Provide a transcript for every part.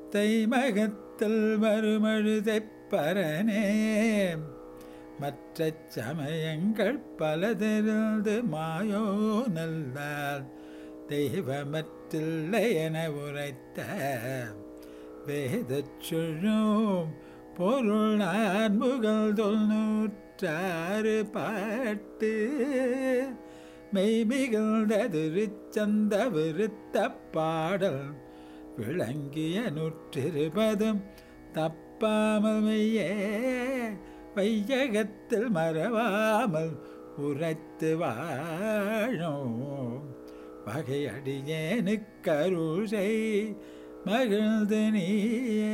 தைமகத்தில் மறுமழுதைப் பரனே மற்ற சமயங்கள் பலதிருந்து மாயோ நல்லால் தெய்வமற்றில்லை என உரைத்த வேதச் சொல்லும் பொருள் நான்முகல் தொன்னூற்றாறு பாட்டு மெய்மிகழ்ந்ததிருச்சந்த விருத்த பாடல் விளங்கிய நூற்றிருபதும் தப்பாமல் மெய்யே வையகத்தில் மறவாமல் உரைத்து வாழும் வகை அடியேனுக்கருளை மகிழ்ந்து நீயே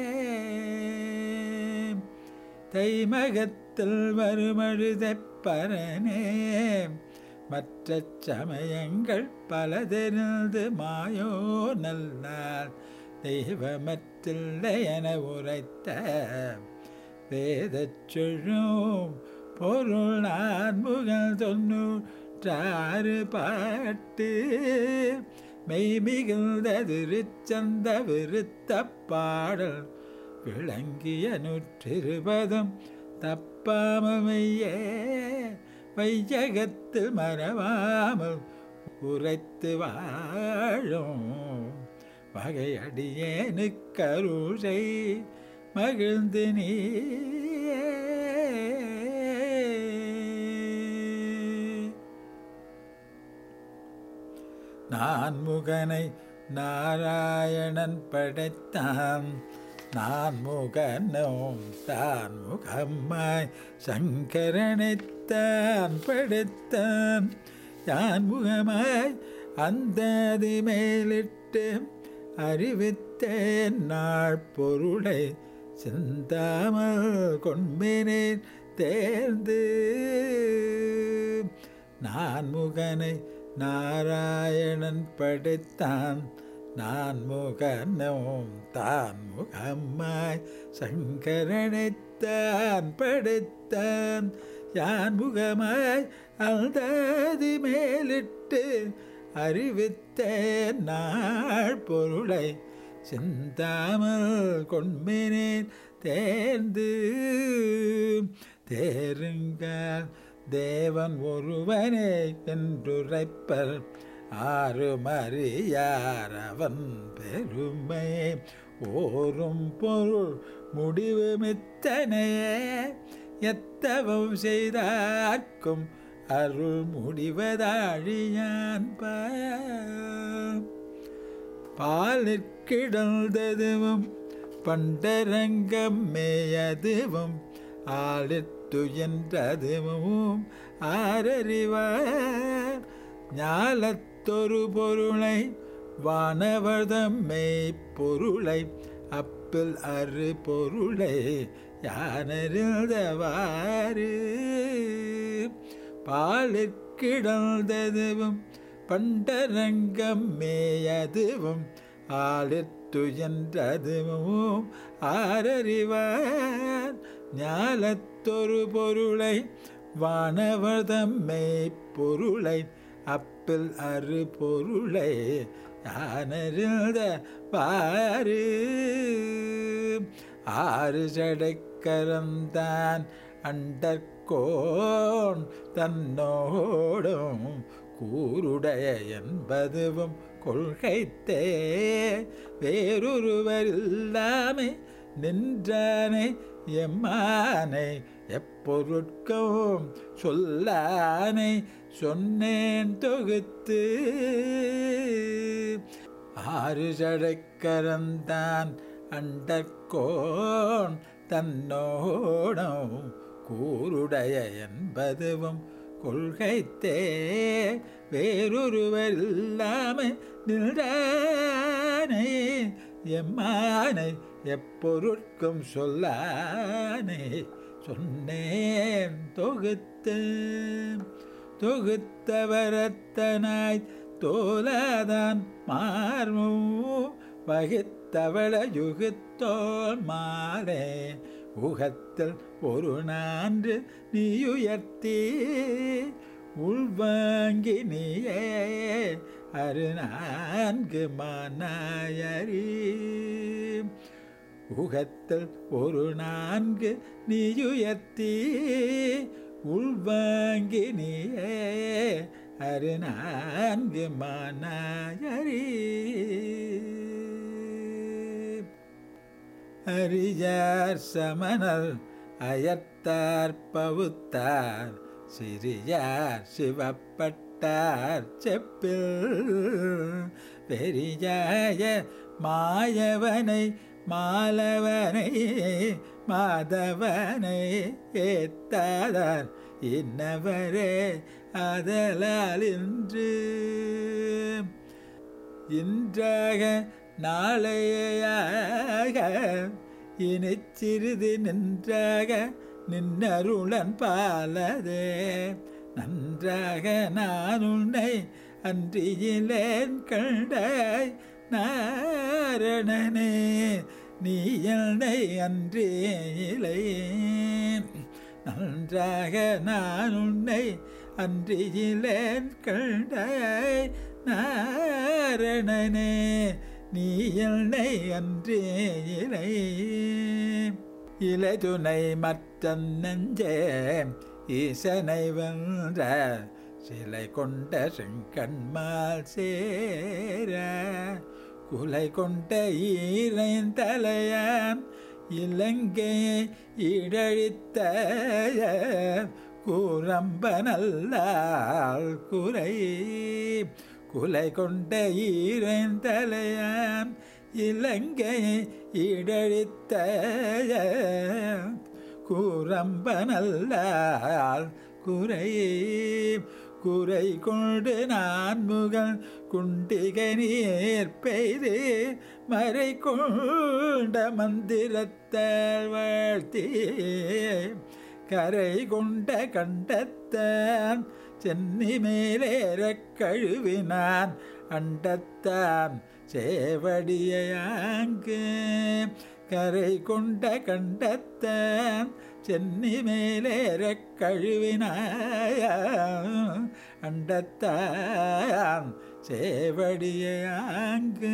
தைமகத்தில் வருமழுதைப் பரனே மற்ற சமயங்கள் பலதெரிந்து மாயோ நல்லால் தெய்வமற்றில்லை என உரைத்த வேதச் சொல்லும் பொருள் நான்முகல் தொன்னூற்றாறு பாட்டு மெய்மிகுந்ததிருச்சந்த விருத்த பாடல் விளங்கிய நூற்றிருபதும் தப்பாமையே வையகத்தில் மறவாமல் உரைத்து வாழும் வகை அடியேனுக்கருளை மகிழ்ந்து நீயே நான் முகனை நாராயணன் படைத்தான் நான் முகனும் தான் முகம்மாய் சங்கரனைத்தான் படைத்தான் யான் முகமாய் அந்த மேலிட்டு அறிவித்தேன் நாள் பொருளை சிந்தாமல் கொன்பினேன் தேர்ந்து நான் முகனை நாராயணன் படைத்தான் நான் முகனும் தான் முகம்மாய் சங்கரனைத்தான் படைத்தான் யான் முகமாய் அந்தாதி மேலிட்டு அறிவித்தேன் நாள் பொருளை சிந்தாமல் கொன்மினேன் தேர்ந்து தேருங்கால் தேவன் ஒருவனே என்றுரைப்பர் ஆறுமறியார் அவன் பெருமை ஓரும் பொருள் முடிவு மித்தனையே எத்தவம் செய்தார்க்கும் அருள் முடிவதாழியான் பால் நிற்கிடந்ததுவும் பண்டரங்கம் மேயதுவும் ஆளித்துயன்றதுவும் ஆரறிவார் ஞாலத்தொரு பொருளை வானவர்தம் மெய்ப்பொருளை அப்பில் அறு பொருளை யானறிந்தவாறு பாலிற்கிடந்ததுவும் பண்டரங்கம் மேயதுவும் ஆளித்துயன்றதுவும் ஆரறிவார் ஞாலத்தொரு பொருளை வானவர்தம் மெய்ப்பொருளை அப்பில் அறு பொருளை யானறிந்த பாரு ஆறு சடைக்கரந்தான் அண்டற்கோன் தன்னோடும் கூருடைய என்பதுவும் கொள்கைத்தே வேறொருவர் இல்லாமை நின்றானை எம்மானை எப்பொருட்கும் சொல்லானை சொன்னேன் தொகுத்து ஆறு சடைக்கரந்தான் அண்டற்கோன் தன்னோடும் கூருடைய என்பதுவும் கொள்கைத்தே வேறொருவர் இல்லாமை நின்றானை எம்மானை எப்பொருட்கும் சொல்லானே சொன்னேன் தொகுத்து தொகுத்தவரத்தனாய் தோலாதான் மார்மூ வகித்தவள யுகுத்தோல் மாலே உகத்தில் ஒரு நான்று நீயுயர்த்தி உள்வாங்கி நீயே அரு நான்கு மானாயரி உகத்தில் ஒரு நான்கு நீயுயர்த்தி உள்வாங்கி நீயே அரு நான்கு மானாயரி அரியார் சமணர் அயர்த்தார் பவுத்தார் சிறியார் சிவப்பட்டார் செப்பில் பெரியாய மாயவனை மாலவனை மாதவனை ஏத்தாதார் இன்னவரே அதலால் இன்று இன்றாக நாளையாக இனி சிறிது நின்றாக நின்னருளன் பாலதே நன்றாக நான் உன்னை அன்றியிலேன் கண்டாய் நாரணனே நீ என்னை அன்றியிலே நன்றாக நான் உன்னை அன்றியிலேன் கண்டாய் நாரணனே நீ என்னை அன்றே இலை இலை துணை மற்ற நெஞ்சே ஈசனை வென்ற சிலை கொண்ட செங்கண்மால் சேர குலை கொண்ட ஈரைன் தலையான் இலங்கையை இடழித்த கூரம்ப நல்லால் குறை குலை கொண்ட ஈரைன் தலையான் இலங்கையை இடழித்த கூரம்ப நல்லால் குறை குறை கொண்டு நான் முகன் குண்டிகை நீர் பெய்து மறை கொண்ட மந்திரத்தால் வாழ்த்தி கரை கொண்ட கண்டத்தான் சென்னி மேலேறக் கழுவினான் அண்டத்தான் சேவடியாங்கு கரை கொண்ட கண்டத்தான் சென்னி மேலேறக் கழுவினாய அண்டத்தான் சேவடியாங்கு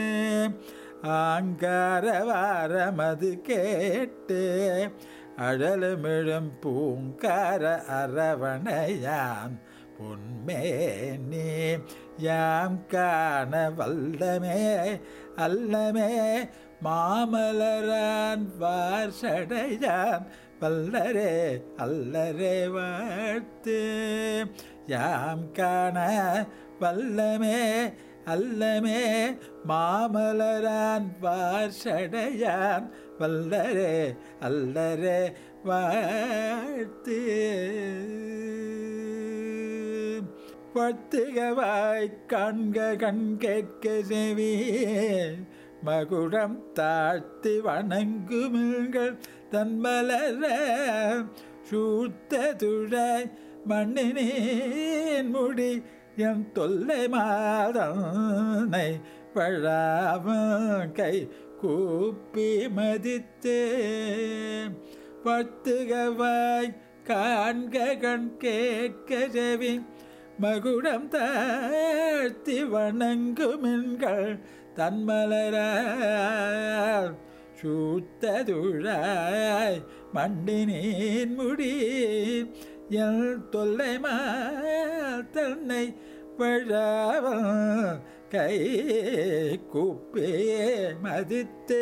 ஆங்காரவாரமது கேட்டு அழலுமிழும் பூங்கார அரவணையான் பொன்மேனி யாம் காண வல்லமே அல்லமே மாமலரான் வார்சடையான் வல்லரே அல்லரே வாழ்த்து யாம் காண வல்லமே அல்லமே மாமலரான் வார்சடையான் வல்லரே அல்லரே வாழ்த்து பத்துகவாய் காண்க கண் கேட்க செவி மகுடம் தாழ்த்தி வணங்குமில்கள் தன்மலர சூத்த துழாய் மண்ணினேன் முடி என் தொல்லை மாதனை பழாம கை கூப்பி மதித்தே பத்துகவாய் காண்க கண் கேட்க செவி மகுடம் தாழ்த்தி வணங்குமின்கள் தன்மலரால் சூத்ததுழாய் மண்டினேன் முடி எல் தொல்லை தன்னை பழாவல் கை கூப்பே மதித்தே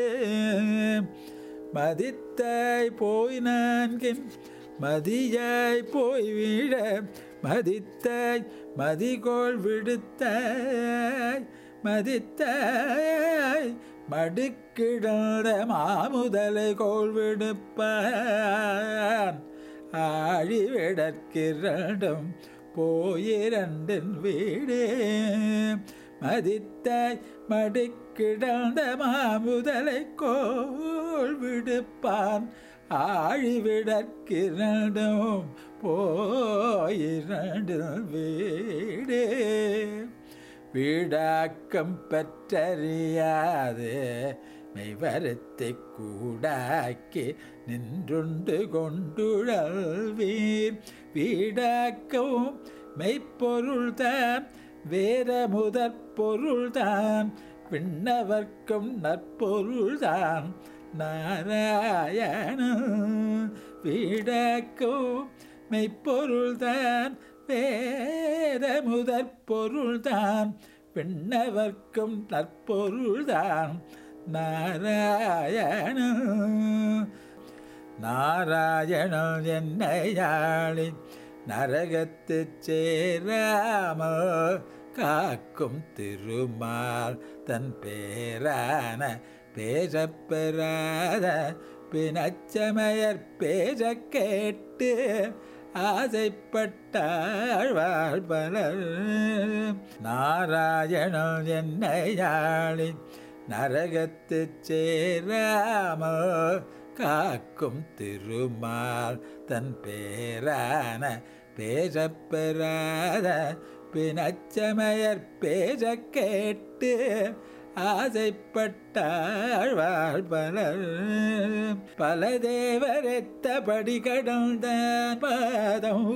மதித்தாய் போய் நான்கின் மதியாய் போய் விழ மதித்தாய் மதிகோள் விடுத்தாய் மதித்தாய் மடுக்கிடந்த மாமுதலை கோள் விடுப்பான் ஆழிவிடற்கிரண்டும் போயிரண்டின் வீடு மதித்தாய் மடுக்கிடந்த மாமுதலை கோள் விடுப்பான் ஆழிவிடற்கிரண்டும் போயிரண்டு வீடு வீடாக்கம் பெற்றறியாது மெய்வருத்தை கூடாக்கி நின்றுண்டு கொண்டுழல்வீர் வீடாக்கவும் மெய்ப்பொருள்தான் வேற முதற் பொருள்தான் விண்ணவர்க்கும் நற்பொருள்தான் நாராயண விடக்கும் மெய்ப்பொருள்தான் வேத முதற் பொருள்தான் விண்ணவர்க்கும் நற்பொருள்தான் நாராயண நாராயணன் என்னையாளி நரகத்து சேராமல் காக்கும் திருமால் தன் பேரான பேசப்பெறாத பிணச்சமயர் பேச கேட்டு ஆசைப்பட்டாள் வாழ்பலர் நாராயணன் என்னையாளி நரகத்து சேராமல் காக்கும் திருமால் தன் பேரான பேசப்பெறாத பிணச்சமயர் பேச கேட்டு ஆசைப்பட்டாள் வாழ்பலர் பல தேவரெத்தபடி கடந்தான் பாதம்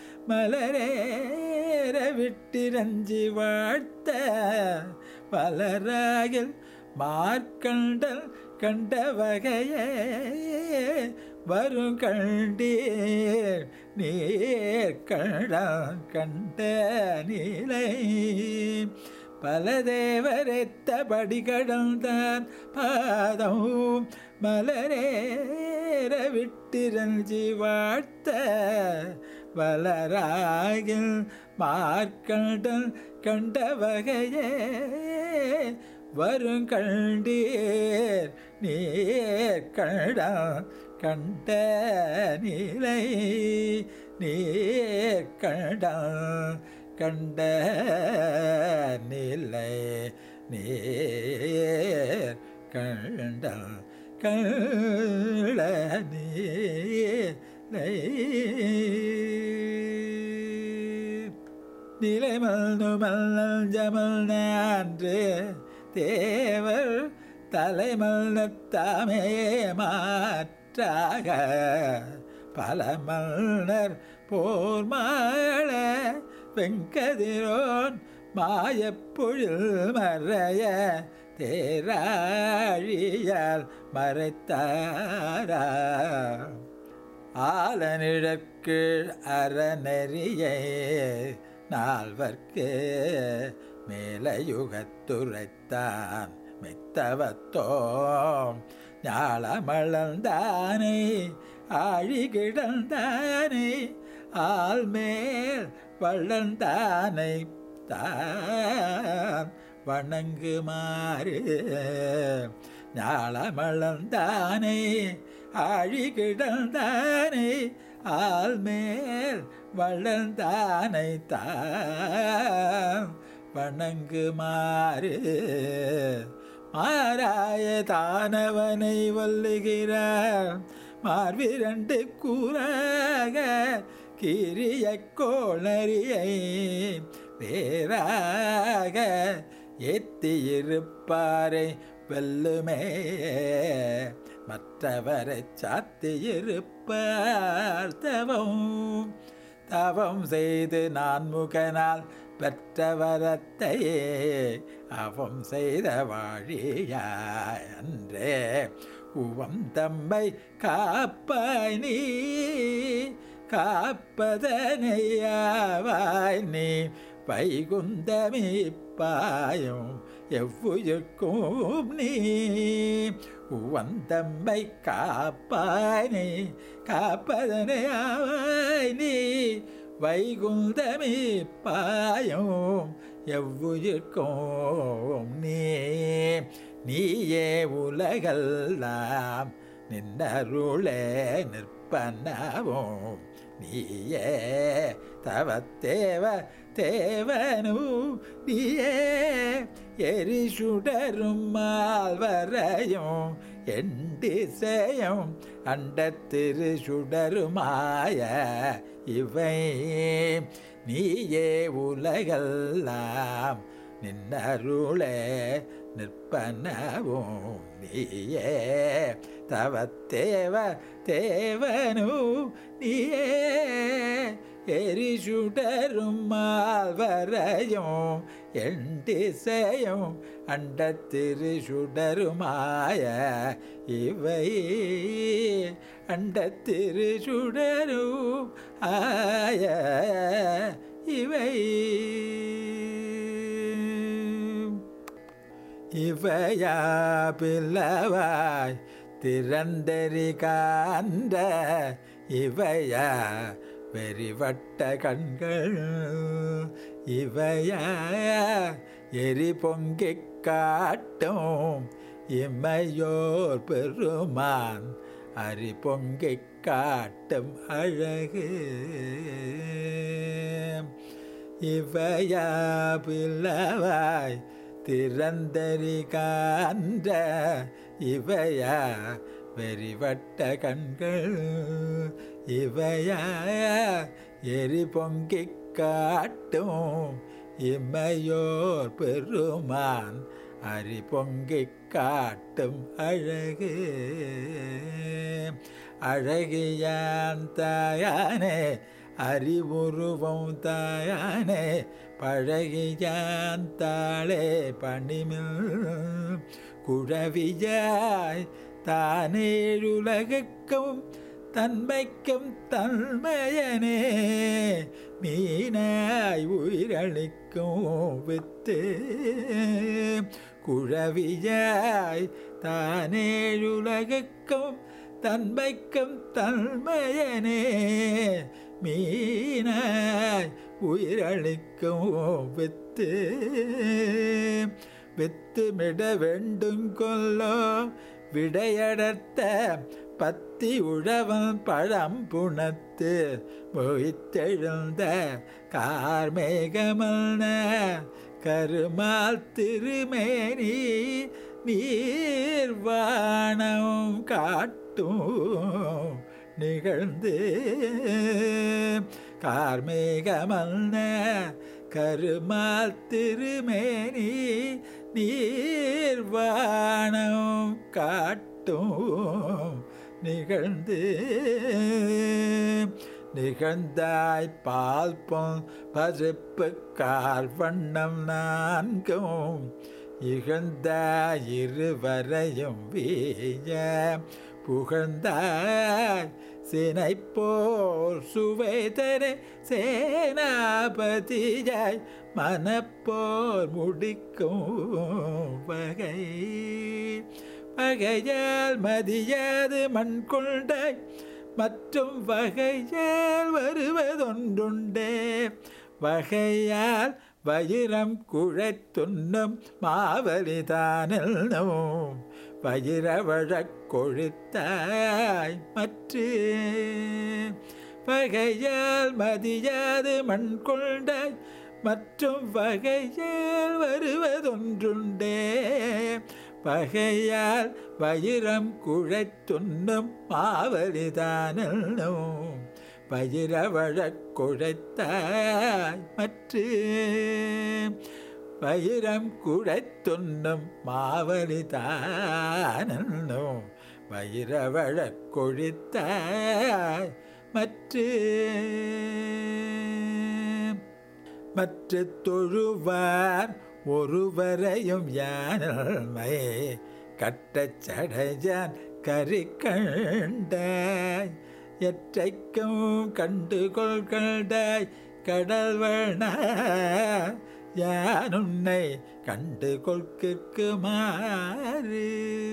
மலரேற விட்டிரஞ்சி வாழ்த்த பலராகில் மார்க்கண்டல் கண்ட வகையே வரும் கண்டீர் நீர் கண்டான் கண்ட நிலை பல தேவரெத்தபடி கடந்தான் பாதம் மலரேற விட்டிரஞ்சி வாழ்த்த வளராகில் மார்க்கண்டல் கண்ட வகையே வரும் கண்டீர் நீர் கண்டா கண்ட நிலை நீர் கண்டா கண்ட நிலை நீர் கண்ட கண்ட நிலை நிலைமல் ஜமல் நான்று தேவர் தலைமல் தாமே மாற்றாக பல மன்னர் போர் மாள வெங்கதிரோன் மாயப்பொழில் மறைய தேராழியால் மறைத்தாரா ஆலனிடற்கு அறநெறியை நால்வர்க்கு மேலயுகத்துரைத்தான் மெத்தவத்தோம் ஞாழமளந்தானே ஆழிகிடந்தானே ஆள்மேல் வள்ளந்தானை தான் வணங்குமாறு ஞாழமளந்தானே ஆழிகிடந்தானே ஆள்மேல் வள்ளந்தானை தான் வணங்குமாறு மாறாய தானவனை வல்லுகிறார் மார்பிரண்டு கூறாக கிரிய கோளரியை வேறாக ஏத்தியிருப்பாரை வெல்லுமே மற்றவரை சாத்தியிருப்பார் தவம் தவம் செய்து நான் முகனால் பெற்ற வரத்தையே அவம் செய்த வாழியாய் அன்றே உவம் தம்மை காப்பாய் நீ காப்பதனையாவாய் நீ வைகுந்தமி பாயும் எவ்வுயிர்க்கும் நீ உவந்தம்மை காப்பாய் நீ காப்பதனையாவாய் நீ வைகுந்தமி பாயும் எவ்வுயிர்க்கும் நீ நீயே உலகெல்லாம் நின்னருளே நிற்பனவும் நீயே தவத்தேவ தேவனு நீயே எரிசுடரும் மால்வரையும் எண்டிசையும் அண்டத்திரு சுடருமாய இவை நீயே உலகெல்லாம் நின்னருளே நிற்பனவும் நீயே தவத்தேவ தேவனு நீயே எரி சுடரும் மால்வரையும் எண்டிசையும் அண்டத்திரு சுடருமாய இவை அண்டத்திரு சுடரும் ஆய இவை இவையா பிள்ளவாய் திறந்தெறி காண்ட இவையா வெறிவட்ட கண்கள் இவையா எரி பொங்கிக் காட்டும் இமையோர் பெருமான் அரி பொங்கிக் காட்டும் அழகு இவையா பிள்ளவாய் திறந்தறி காண்ட இவையா வெறிவட்ட கண்கள் இவையா எரி பொங்கிக் காட்டும் இமையோர் பெருமான் அரி பொங்கிக் காட்டும் அழகு அழகியான் தாயானே அறிவுருவம் தாயானே பழகியான் தாளே பணிமில் குழவியாய் தானேழுலகுக்கும் தன்மைக்கும் தன்மையனே மீனாய் உயிரளிக்கும் வித்து குழவியாய் தானேழுலகுக்கும் தன்மைக்கும் தன்மையனே மீனாய் உயிரளிக்கும் வித்து வித்துமிட வேண்டும் கொல்லோ விடையடர்த்த பத்தி உழவன் பழம் புணத்து மொய்த்தெழுந்த கார்மேகமல்ன கருமால் திருமேனி நீர்வாணம் காட்டும் நிகழ்ந்து கார்மேகமல்ன கருமால் திருமேனி நீர்வாணம் காட்டும் நிகழ்ந்து நிகழ்ந்தாய் பால் பொன் பருப்பு கால் வண்ணம் நான்கும் இகழ்ந்தாய் இருவரையும் வீய புகழ்ந்தாய் சினைப்போர் சுவைதரே சேனாபதியாய் மனப்போர் முடிக்கும் வகை வகையால் மதியாது மண் கொண்டாய் மற்றும் வகையால் வருவதொன்றுண்டே வகையால் வயிரம் குழைத்துண்ணும் மாவலிதானும் வயிரவழக் கொழுத்தாய் மற்ற வகையால் மதியாது மண் கொண்டாய் மற்றும் வகையால் வருவதொன்றுண்டே வகையால் வயிரம் குழைத்துண்ணும் மாவலிதானும் வயிரவழக் கொழைத்தாய் மற்ற வயிரம் குழைத்துண்ணும் மாவலிதானும் வயிரவழக் கொழித்தாய் மற்ற மற்ற தொழுவார் ஒருவரையும் யானல்மை கட்டச் சடையான் கறி கண்டாய் எற்றைக்கும் கண்டுகொள் கண்டாய் கடல்வன யான் உன்னை கண்டு கொள்கிற்குமாறு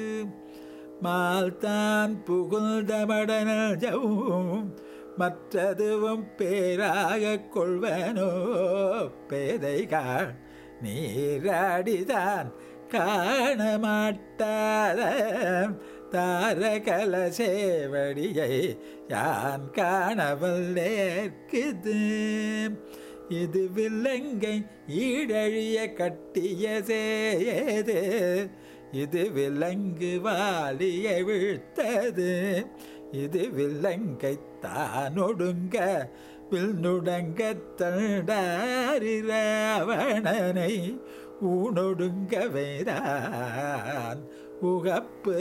மால்தான் புகுந்தமடனல் ஜவும் மற்றதுவும் பேராக கொள்வனோ பேதைகாள் நீராடிதான் காண மாட்டாத தாரகல சேவடியை யான் காணவல்லேற்குது இது வில்லங்கை ஈடழிய கட்டிய சேயது இது விலங்கு வாலிய வீழ்த்தது இது வில்லங்கை தானொடுங்க வில்நுடங்க தண்டாரிராவணனை ஊனொடுங்க வைதான் உகப்பு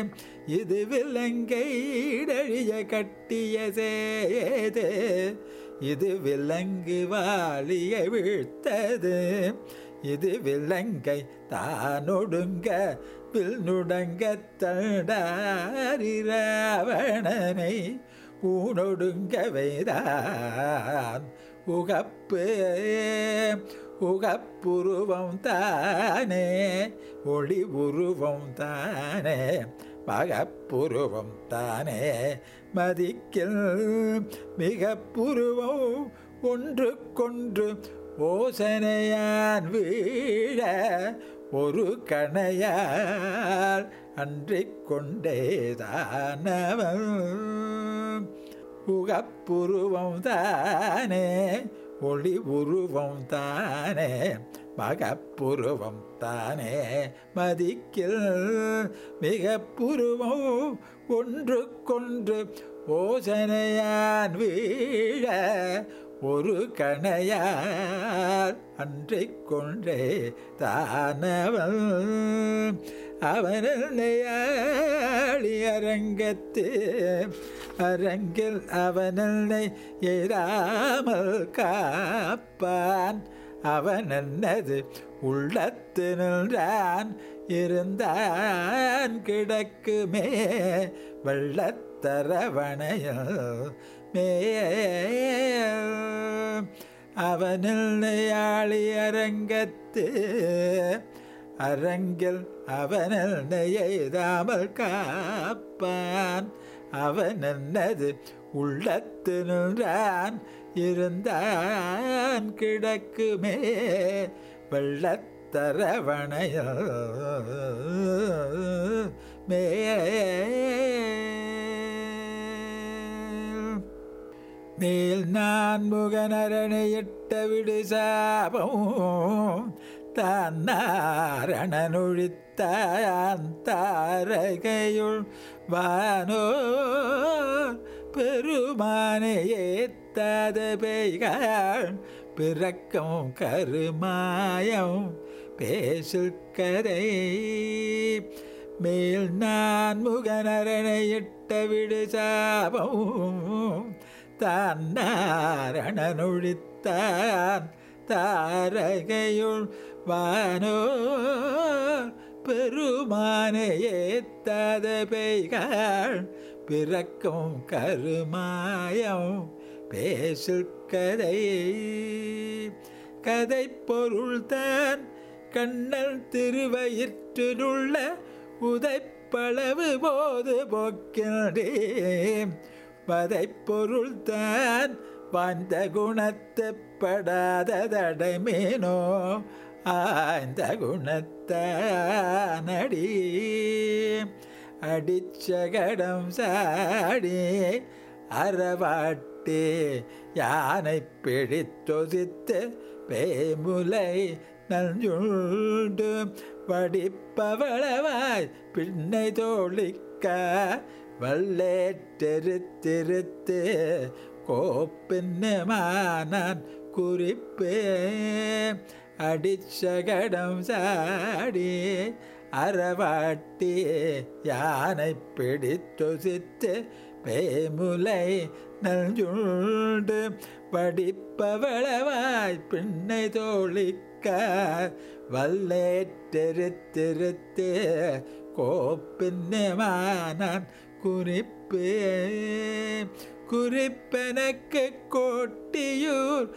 இது விலங்கை இடழிய கட்டிய சேது இது விலங்கு வாலியை வீழ்த்தது இது விலங்கை தானொடுங்க வில் நுடங்க தடாரிராவணனை ஊனொடுங்க வைதான் உகப்பு உகப்புருவம் தானே ஒளி உருவம் தானே மகப்புருவம் தானே மதிக்கில் மிக புருவம் ஒன்று கொன்று ஓசனையான் வீழ ஒரு கணையால் அன்றிக் கொண்டேதானவன் உகப்புருவம் தானே ஒளி உருவம் தானே மகப்புருவம் தானே மதிக்கில் மிக புருவம் ஒன்று கொன்று ஓசனையான் வீழ ஒரு கணையார் அன்றிக் கொண்டே தானவன் அவனல்லையாளி அரங்கத்து அரங்கில் அவனல்லை எழாமல் காப்பான் அவன் என்னது உள்ளத்து நின்றான் இருந்தான் கிடக்குமே வெள்ளத்தரவணையில் மே அவனில் நெய்யாளி அரங்கத்து அரங்கில் அவனில் நெய்தாமல் காப்பான் அவன் என்னது உள்ளத்து நின்றான் இருந்தான் கிடக்குமே வெள்ளத்தரவணையில் மே மேல் நான் முகனரணையிட்ட விடு சாபம் தான் நாரணனொழித்தான் தாரகையுள் வானோ பெருமானை ஏத்தாத பெய்கள் பிறக்கும் கருமாயம் பேசு கதை மேல் நான் முகனரணையிட்ட விடு சாபம் தான் நாரணனொழித்தான் தாரகையுள் வானோ பெருமானை ஏத்தாத பெய்கள் பிறக்கும் கருமாயம் பேசு கதை கதை பொருள்தான் கண்ணல் திருவயிற்றிலுள்ள உதைப்பளவு போது போக்கின்றேன் வதை பொருள்தான் வாழ்ந்த குணத்துப்படாததடமேனோ ஆய்ந்த குணத்தானடி அடிச்சகடம் சாடி அறவாட்டி யானை பிடித்தொசித்து பேமுலை நல்சுண்டு வடிப்பவளவாய் பின்னை தோழிக்க வல்லேற்றெருத்திருத்து கோப்பின்னமானான் குறிப்பே அடிச்சகடம் சாடி அறவாட்டி யானை பிடித்தொசித்து பேமுலை நல்சுண்டு வடிப்பவளவாய் பின்னை தோழிக்க வல்லேற்றெருத்திருத்து கோப்பின்னமானான் குறிப்பு குறிப்பெனக்கு கோட்டியூர்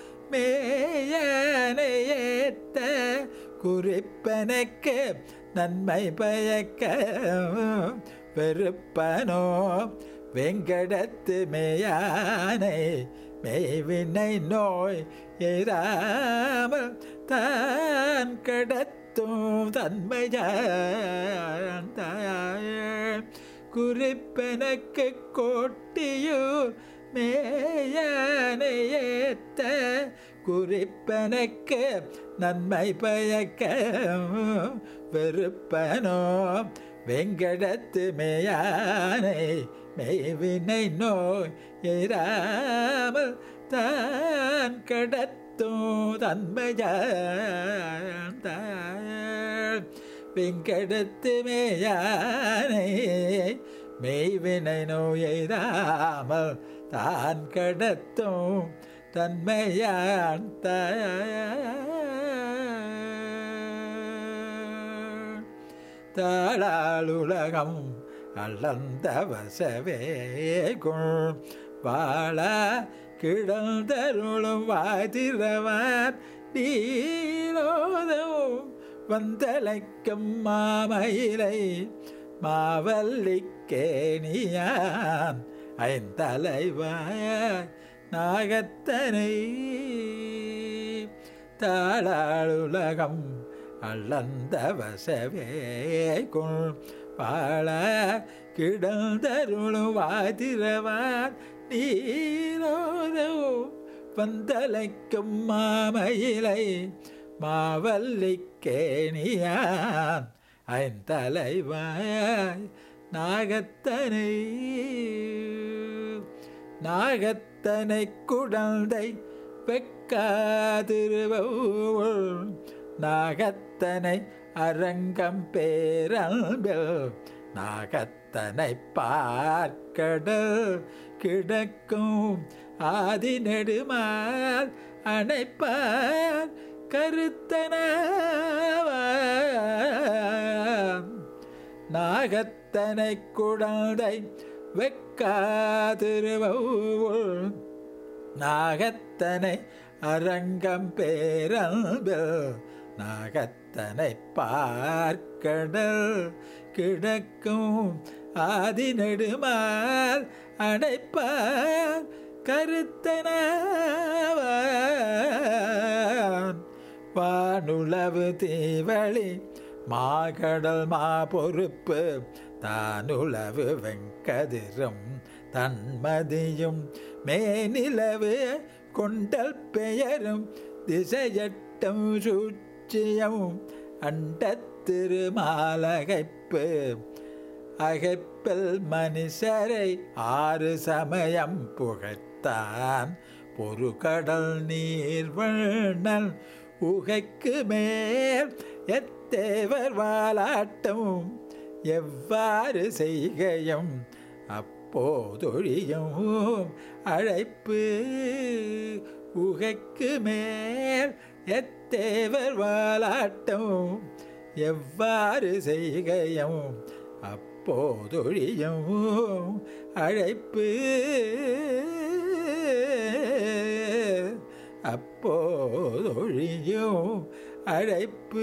மேயனையேத்த குறிப்பெனக்கு நன்மை பயக்க வெறுப்பனோ வெங்கடத்து மேயானை மெய்வினை நோய் எய்தாமல் தான் கடத்தும் தன்மையான் தாய் குறிப்பெனக்கு கோட்டியூர் மேயானை ஏத்த குறிப்பெனக்கு நன்மை பயக்க வெறுப்பனோ வெங்கடத்து மேயானை மெய்வினை நோய் எய்தாமல் தான் கடத்தும் தன்மையான் தாய் வெங்கடத்து மேயானை மெய்வினை நோயெய்தாமல் தான் கடத்தும் தன்மையான் தாளாளுலகம் அல்லந்த வசவே கொள் வாழ கிடந்தருளும் வாதிரவார் நீரோதவும் வந்தலைக்கும் மாமயிலை மாவல்லிக்கேணியான் ஐந்தலைவாய் நாகத்தனை தாளாளுலகம் அல்லந்த வசவே கொள் வாழ கிடந்தருளும் வாதிரவார் நீரோதவும் வந்தலைக்கும் மாமயிலை மாவல்லிக்கேணியான் ஐந்தலைவாய் நாகத்தனை நாகத்தனை குடந்தை வெக்காதிருவள் நாகத்தனை அரங்கம் பேரன்பில் நாகத்தனை பார்க்கடல் கிடக்கும் ஆதி நெடுமால் அணைப்பார் கருத்தன நாகத்தனை குழந்தை வெக்காதிருவள் நாகத்தனை அரங்கம் பேரன்பில் நாகத்தனை பார்க்கடல் கிடக்கும் ஆதி நெடுமால் அணைப்பார் கருத்தனவான் வானுளவு தீவழி மாகடல் மா பொறுப்பு தானுளவு வெங்கதிரும் தன்மதியும் மேனிலவு கொண்டல் பெயரும் திசையட்டும் சூச்சியம் அண்டத் திருமாலகைப்பு அகைப்பில் மனுஷரை ஆறு சமயம் புகைத்தான் பொறுகடல் நீர்வண்ணல் உகைக்கு மேல் எத்தேவர் வாலாட்டம் எவ்வாறு செய்கையும் அப்போதொழியும் அழைப்பு உகைக்கு மேல் எத்தேவர் வாலாட்டம் எவ்வாறு செய்கையும் அப்போதொழியும் அழைப்பு அப்போதொழியும் அழைப்பு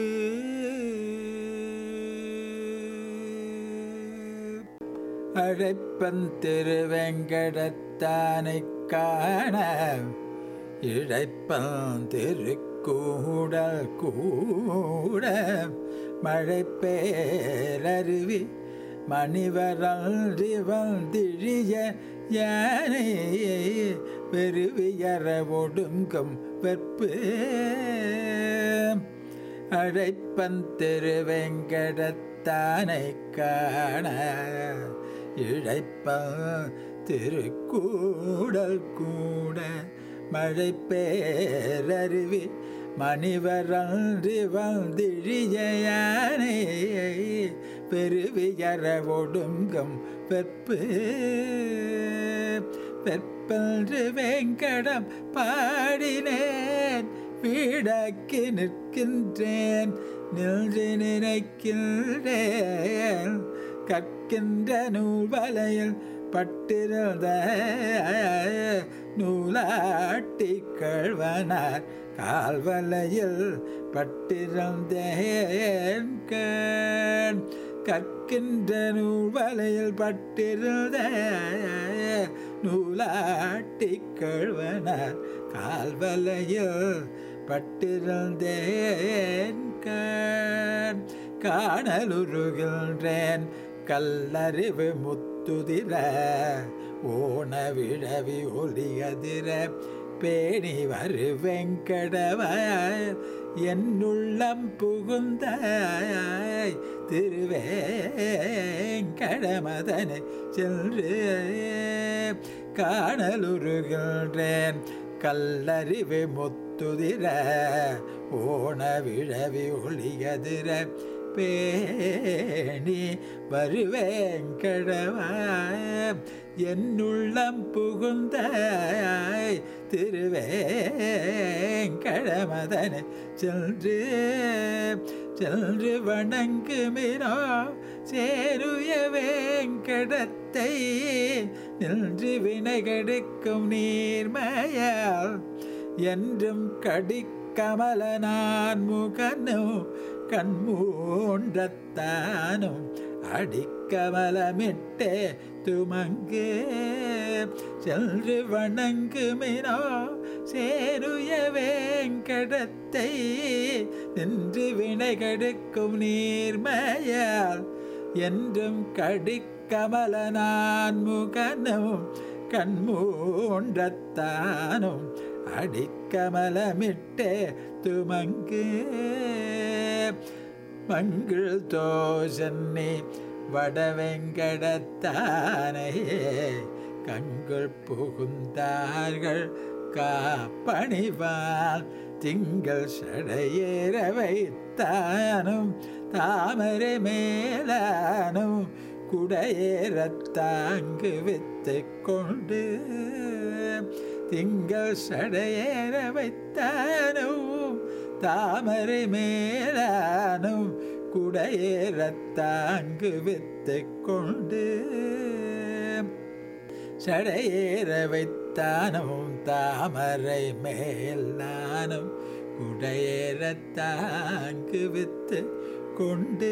அழைப்பன் திருவெங்கடத்தானை காண இழைப்பன் திருக்கூடல் கூட மழை பேரருவி மணிவரல் திழிய யானை பெருவியற ஒடுங்கும் வெற்பு அழைப்பன் திருவெங்கடத்தானை காண இழைப்பன் திருக்கூடல் கூட மழை பேரருவி மணிவரன்றி வந்திழிய யானை பெருவியற ஒடுங்கும் வெப்பு வெப்பன்று வெங்கடம் பாடினேன் வீடாக்கி நிற்கின்றேன் நின்று நினைக்கின்றேன் கற்கின்ற நூல் வலையில் பட்டிருந்த நூலாட்டி கழ்வனார் கால்வலையில் பட்டிருந்தேன் கண் கற்கின்ற நூல் வலையில் பட்டிருந்த நூலாட்டி கழ்வனார் கால்வலையில் பட்டிருந்தேன் கண் காணலுருகின்றேன் கல்லறிவு முத்துதிர ஓண விழவி ஒளியதிர பேணி வரு வெங்கடவ என்னுள்ளம் புகுந்தாய் திருவேங்கடமதனை சென்று காணலுருகின்றேன் கல்லறிவு முத்துதிர ஓண விழவி ஒளியதிர பேணி வருவேங்கடவா என்னுள்ளம் புகுந்தாய் திருவேங்கடமதனை சென்று சென்று வணங்குமினோ சேருய வேங்கடத்தை நின்று வினைகெடுக்கும் நீர்மையால் என்றும் கடிக்கமல நான் முகனும் கண்மூண்டத்தானும் அடிக்கமலமிட்டே துமங்கு சென்று வணங்குமினோ சேருய வேங்கடத்தை நின்று வினைகெடுக்கும் நீர்மையால் என்றும் கடிக்கமல நான் முகனும் கண்மூண்டத்தானும் அடிக்கமலமிட்டே துமங்கு மங்கள் தோசன்னி வடவெங்கடத்தானே கங்குள் புகுந்தார்கள் காப்பணிவான் திங்கள் சடையேற வைத்தானும் தாமரை மேலானும் குடையேறத்தாங்கு வித்து கொண்டு திங்கள் சடையேற வைத்தானும் தாமரை மேலானும் குடையேறத்தாங்கு வித்து கொண்டு சடையேற வைத்தானும் தாமரை மேல் நானும் குடையேறத்தாங்கு வித்து கொண்டு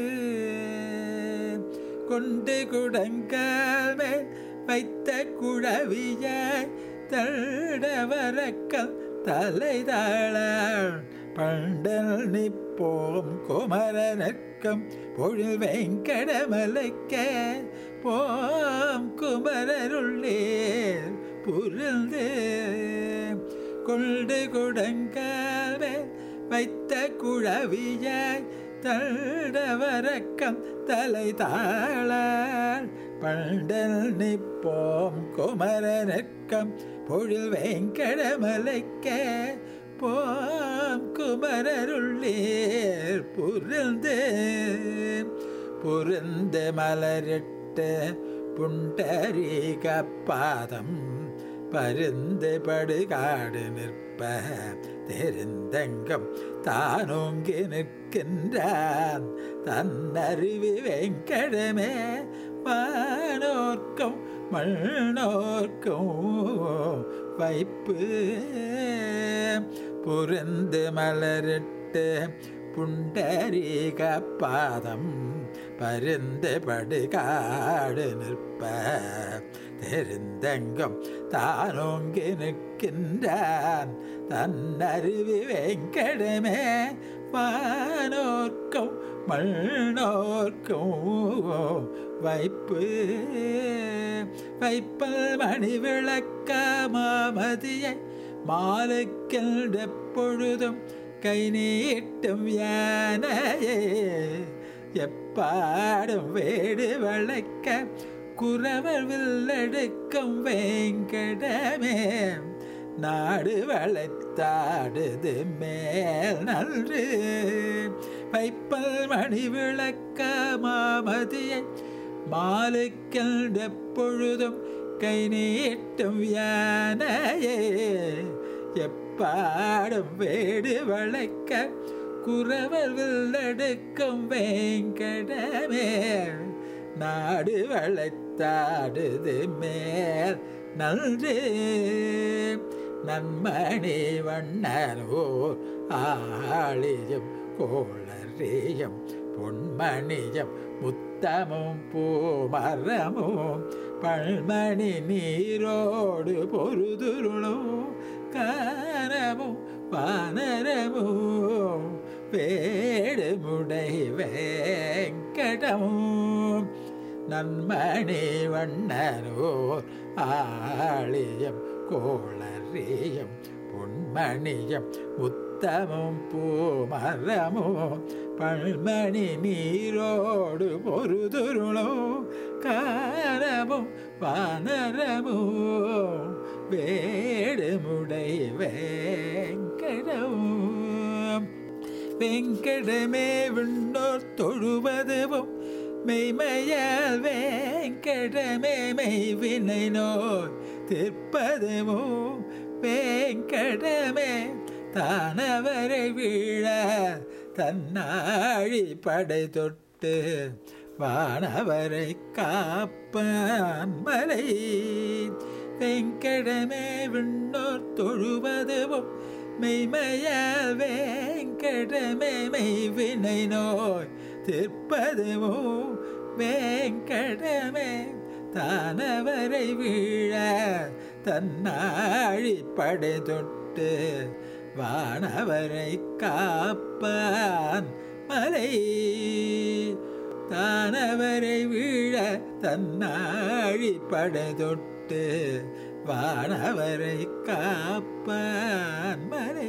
கொண்டு குடங்கால் மேல் வைத்த குழவியாய் தடவரக்கல் தலை தாழாள் பண்டல் நிப்போம் குமரனக்கம் பொழில் வெங்கடமலைக்க போம் குமரருள்ளேர் புரிந்து கொண்டு குடங்கால் வைத்த குழவியாய் தடவரக்கம் தலை தாழாள் பண்டல் நிப்போம் குமரனக்கம் பொழில் வெங்கடமலைக்க போம் குமரருள்ளேர் புரிந்து புரிந்து மலரிட்டு புண்டரீக பாதம் பருந்து படுகாடு நிற்ப தெரிந்தங்கம் தானோங்கி நிற்கின்றான் தன்னறிவி வெங்கடமே வானோர்க்கும் மண்ணோர்க்கும் வைப்பு புரிந்து மலரிட்டு புண்டரீக பாதம் பருந்து படுகாடு நிற்ப தெரிந்தெங்கும் தானோங்கி நிற்கின்றான் தன்னருவி வெங்கடமே வானோர்க்கும் மண்ணோர்க்கும் வைப்பு வைப்பல் மணி விளக்க மாமதியை மாலுக்கின்ற பொழுதும் கை நீட்டும் யானையே எப்பாடும் வேடு வளைக்க குறவர் வில்லெடுக்கும் வேங்கடமே நாடு வளைத்தாடுது மேல் நன்று வைப்பல் மணி விளக்க மாமதியை மாலுக்கின்ற பொழுதும் கை நீட்டும் யானையே எப்பாடும் வேடு வளைக்க குறவர் வில்லெடுக்கும் வேங்கடமே நாடு வளைத்தாடுது மேல் நன்று நன்மணி வண்ணனோர் ஆளியும் கோளறியும் பொன்மணியம் முத்தமும் பூமரமும் பல்மணி நீரோடு பொருதுருளும் காரமும் வானரமும் வேடுமுடை வேங்கடமும் நன்மணி வண்ணனோர் ஆளியம் கோளறியம் பொன்மணியம் முத்தமும் பூமரமும் பல்மணி நீரோடு பொருதுருளும் காரமும் வானரமும் வேடுமுடை வேங்கடமும் வெங்கடமே விண்ணோர் தொழுவதுவும் மெய்மையால் வேங்கடமே மெய்வினை நோய் தீர்ப்பதுவும் வேங்கடமே தானவரை வீழ தன்னாழி படை தொட்டு வானவரை காப்பான் மலை வெங்கடமே விண்ணோர் தொழுவதுவும் மெய்மையால் வேங்கடமே மெய்வினை நோய் தீர்ப்பதுவும் வேங்கடமே தானவரை வீழ தன்னாழி படை தொட்டு வானவரை காப்பான் மலை தானவரை வீழ தன்னாழி படை தொட்டு வானவரை காப்பான் மலை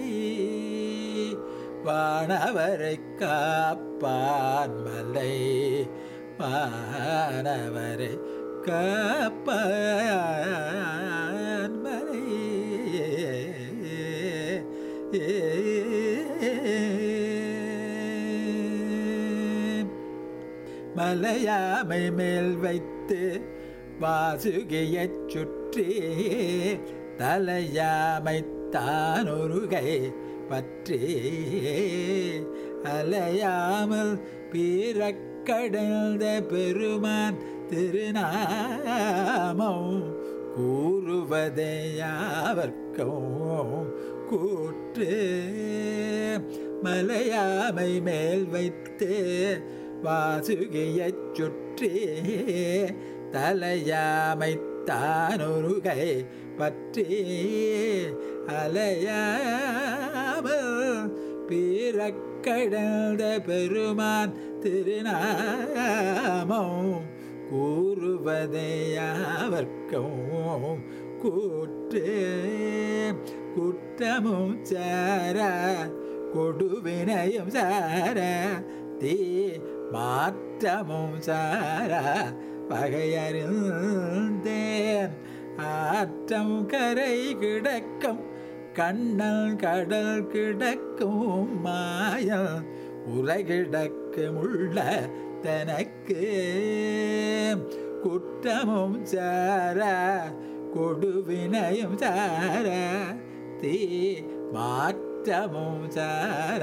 வானவரை காப்பான் மலை வானவரை காப்பான் மலை மலையாமை மேல் வைத்து வாசுகியைச் சுற்றி தலையாமை தானொருகை பற்றி அலையாமல் பீரக்கடந்த பெருமான் திருநாமம் கூறுவதே யாவர்க்கும் கூற்று மலையாமை மேல் வைத்து வாசுகியைச் சுற்றி தலையாமை தானொருகை பற்றி அலையாமல் பீரக்கடந்த பெருமான் திருநாமம் கூறுவதே யாவர்க்கும் கூற்று குற்றமும் சார கொடுவினையும் சார தீ மாற்றமும் சார பகையறிந்தேன் ஆற்றம் கரை கிடக்கும் கண்ணல் கடல் கிடக்கும் மாயம் உலகிடக்கும் உள்ள தனக்கு குற்றமும் சார கொடுவினையும் சார தீ மாற்றமும் சார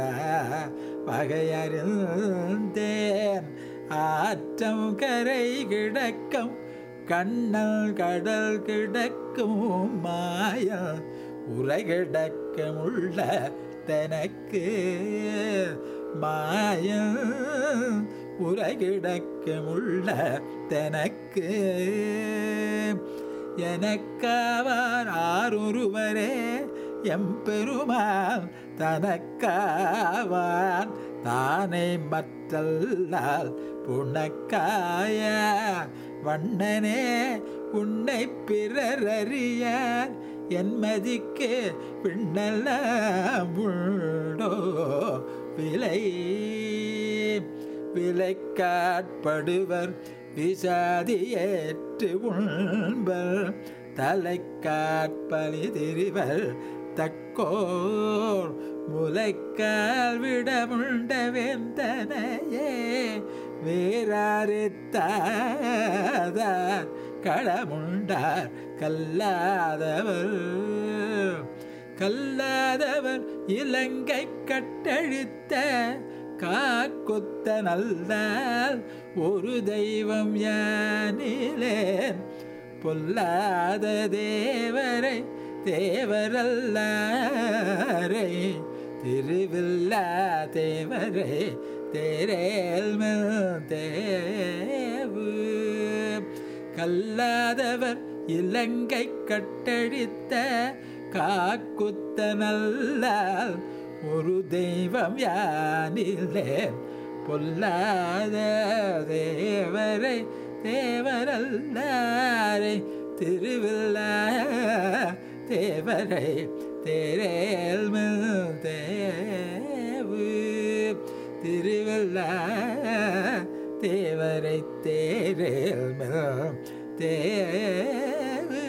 பகையறிந்தேன் ஆற்றம் கரை கிடக்கும் கண்ணல் கடல் கிடக்கும் மாய உலகிடக்கும் உள்ள தனக்கு மாய உலகிடக்கும் உள்ள தனக்கு எனக்காவார் ஆரொருவரே எம்பெருமான் தனக்காவான் தானே மற்றல்லால் புனக்காய வண்ணனே உன்னை பிறரறியார் என் மதிக்கு பின்னெல்லாம் உண்டோ விலை விலை காட்படுவர் விசாதியேற்று உண்பர் தலை காட்பலி திரிவர் தக்கோர் முலைக்கால் விடமுண்ட வேந்தனையே வேறாரித்தாதார் களமுண்டார் கல்லாதவர் கல்லாதவர் இலங்கை கட்டழித்த காக்கொத்த நல்லால் ஒரு தெய்வம் யானிலேன் பொல்லாத தேவரை தேவரல்லாரை திருவில்லா தேவரை தேரேல் தேவு கல்லாதவர் இலங்கை கட்டழித்த காக்குத்த நல்லால் ஒரு தெய்வம் யானில்லேன் பொல்லாத தேவரை தேவரல்லாரை திருவில்லா தேவரை தேரேல் தேவு திருவில்லா தேவரை தேரேல் தேவு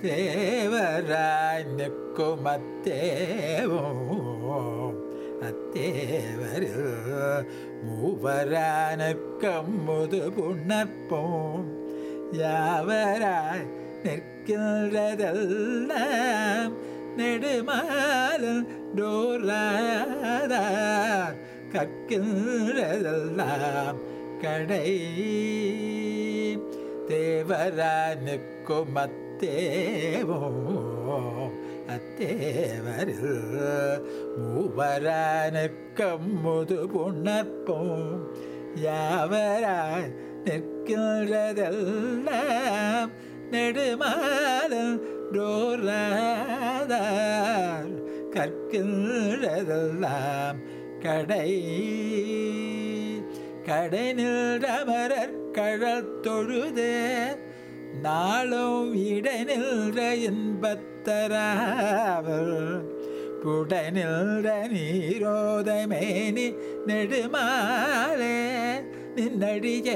தேவராய் நிற்கும் அத்தேவோம் அத்தேவரில் மூவரானுக்கம் முது புணர்ப்போம் யாவராய் நிற்கின்றதெல்லாம் நெடுமாலன் டோராதார் கற்கின்றதெல்லாம் கடை தேவரா நிற்கும் அத்தேவோம் அத்தேவரில் மூவரானுக்கம் முது புணர்ப்போம் யாவராய் நிற்கின்றதெல்லாம் நெடுமாலன் டோராதார் கற்கின்றதெல்லாம் கடை கடை நின்றமரர் கழல் தொழுதே நாளும் இடை நின்ற இன்பத்தராவர் புடை நின்ற நீரோதமேனி நெடுமாலே நின்னடியே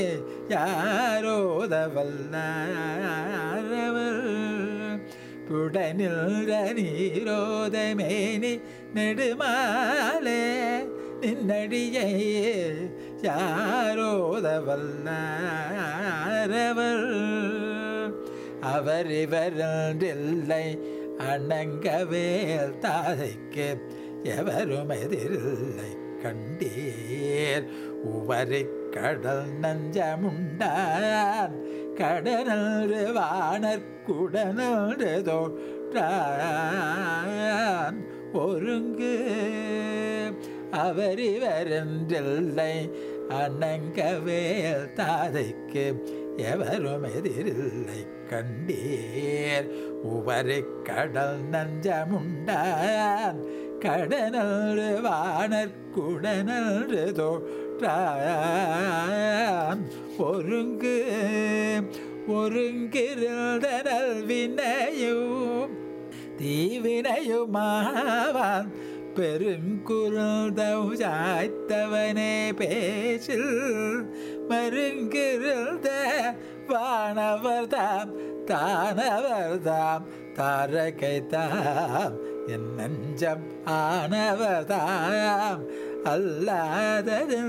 யாரோதவல்லாரவர் புடை நின்ற நீரோதமேனி நெடுமாலே நின்னடியே யாரோதவல்லாரவர் அவர் இவரில்லை அணங்கவேல் தாதைக்கு எவரும் எதிரில்லை கண்டீர் உவரி கடல் நஞ்சமுண்டான் கடனன்று வானற்குடனன்று தோற்றான் ஒருங்கு அவர் இவரென்றில்லை அணங்கவேல் தாதைக்கு எவரும் எதிரில்லை கண்டீர் உவரி கடல் நஞ்சமுண்டான் கடனன்று வானற்குடனன்று தோற்றான் ஒருங்கு ஒருங்கிருந்தனல் வினையும் தீவினையுமாவான் பெருங்குருந்தம் சாய்த்தவனே பேசில் மருங்கிருந்த வானவர் தாம் தானவர் தாம் தாரகை தாம் என் நஞ்சம் ஆனவர் தாம் அல்லாதது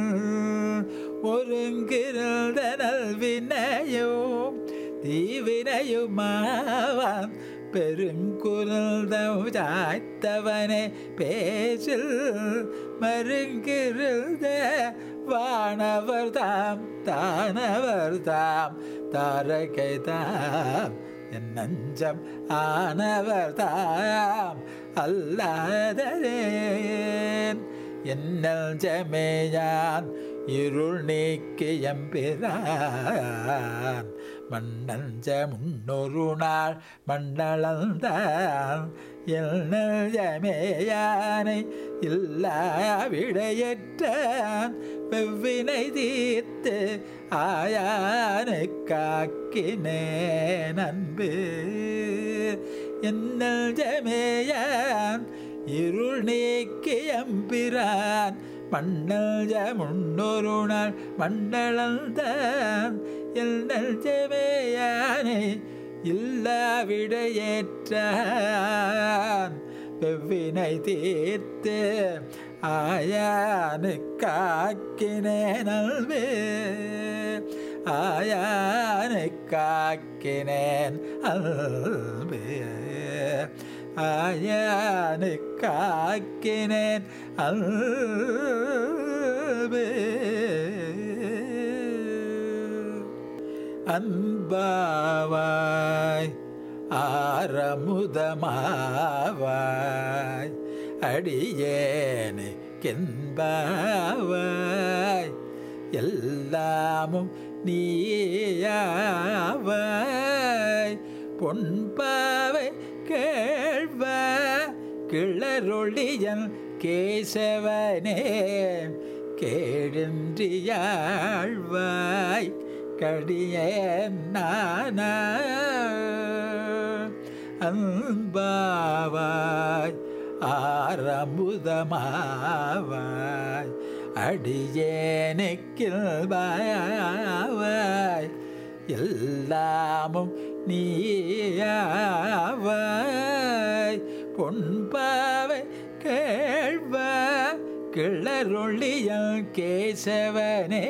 ஒருங்கிருந்த நல்வினையும் தீவினையுமாவான் பெருங்குருந்தம் சாய்த்தவனே பேசில் மருங்கிருந்த வானவர் தாம் தானவர் தாம் தாரகை தாம் என் நஞ்சம் ஆனவர் தாம் அல்லாதரேன் என்னல் ஜமேயான் இருள் நீக்கியம்பிரான் மண்ணஞ்ச முன்னொரு நாள் மண்டலந்தான் என்னல் ஜமேயானை இல்லா விடையற்றான் வெவ்வினை தீர்த்து ஆயானு காக்கினேன் அன்பு என்னல் ஜமேயான் இருள் நீக்கியம்பிரான் மண்ணல் முன்னொரு நாள் மண்டலந்தான் எல் ஜமேயானை இல்லா விடையேற்றான் வெவ்வினை தீர்த்து ஆயானு காக்கினே நல்வே ஆயானு காக்கினேன் அல்வே ஆயானு காக்கினேன் அல்வே அன்பாவாய் ஆரமுதமாவாய் அடியேனு கென்பாவாய் எல்லாமும் நீயாவாய் பொன்பாவை கேழ்வ கிளரொளியன் கேசவனே கேழின்றியாழ்வாய் கடியேன் நானா அன்பாவாய் ஆரம்புதமாவாய் அடியேனுக்கில்பாவாய் எல்லாமும் நீயாவாய் பொன்பாவை கேள்வ கிளரொள்ளியல் கேசவனே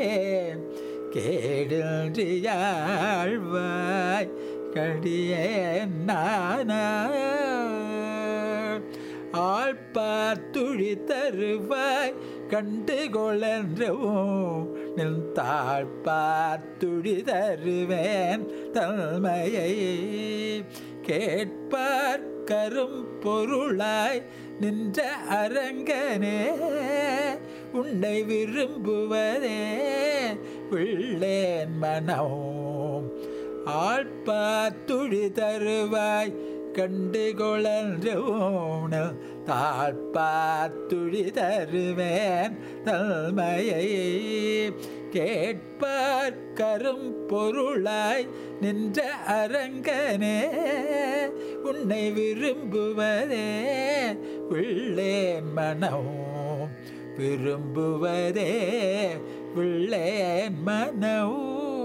கேடியாழ்வாய் கடியே நான ஆள் பார்த்துழி தருவாய் கண்டு கொளன்றவும் நின் தாழ் பார்த்துழி தருவேன் தன்மையை கேட்பார் கரும் பொருளாய் நின்ற அரங்கனே உன்னை விரும்புவதே பிள்ளேன் மனம் ஆழ்பாத்துழி தருவாய் கண்டு கொளன்றோன தாழ்பாத்துழி தருவேன் தன்மையை கேட்பார் கரும் பொருளாய் நின்ற அரங்கனே உன்னை விரும்புவதே பிள்ளேன் மனம் விரும்புவதே பிள்ளேன் மனம்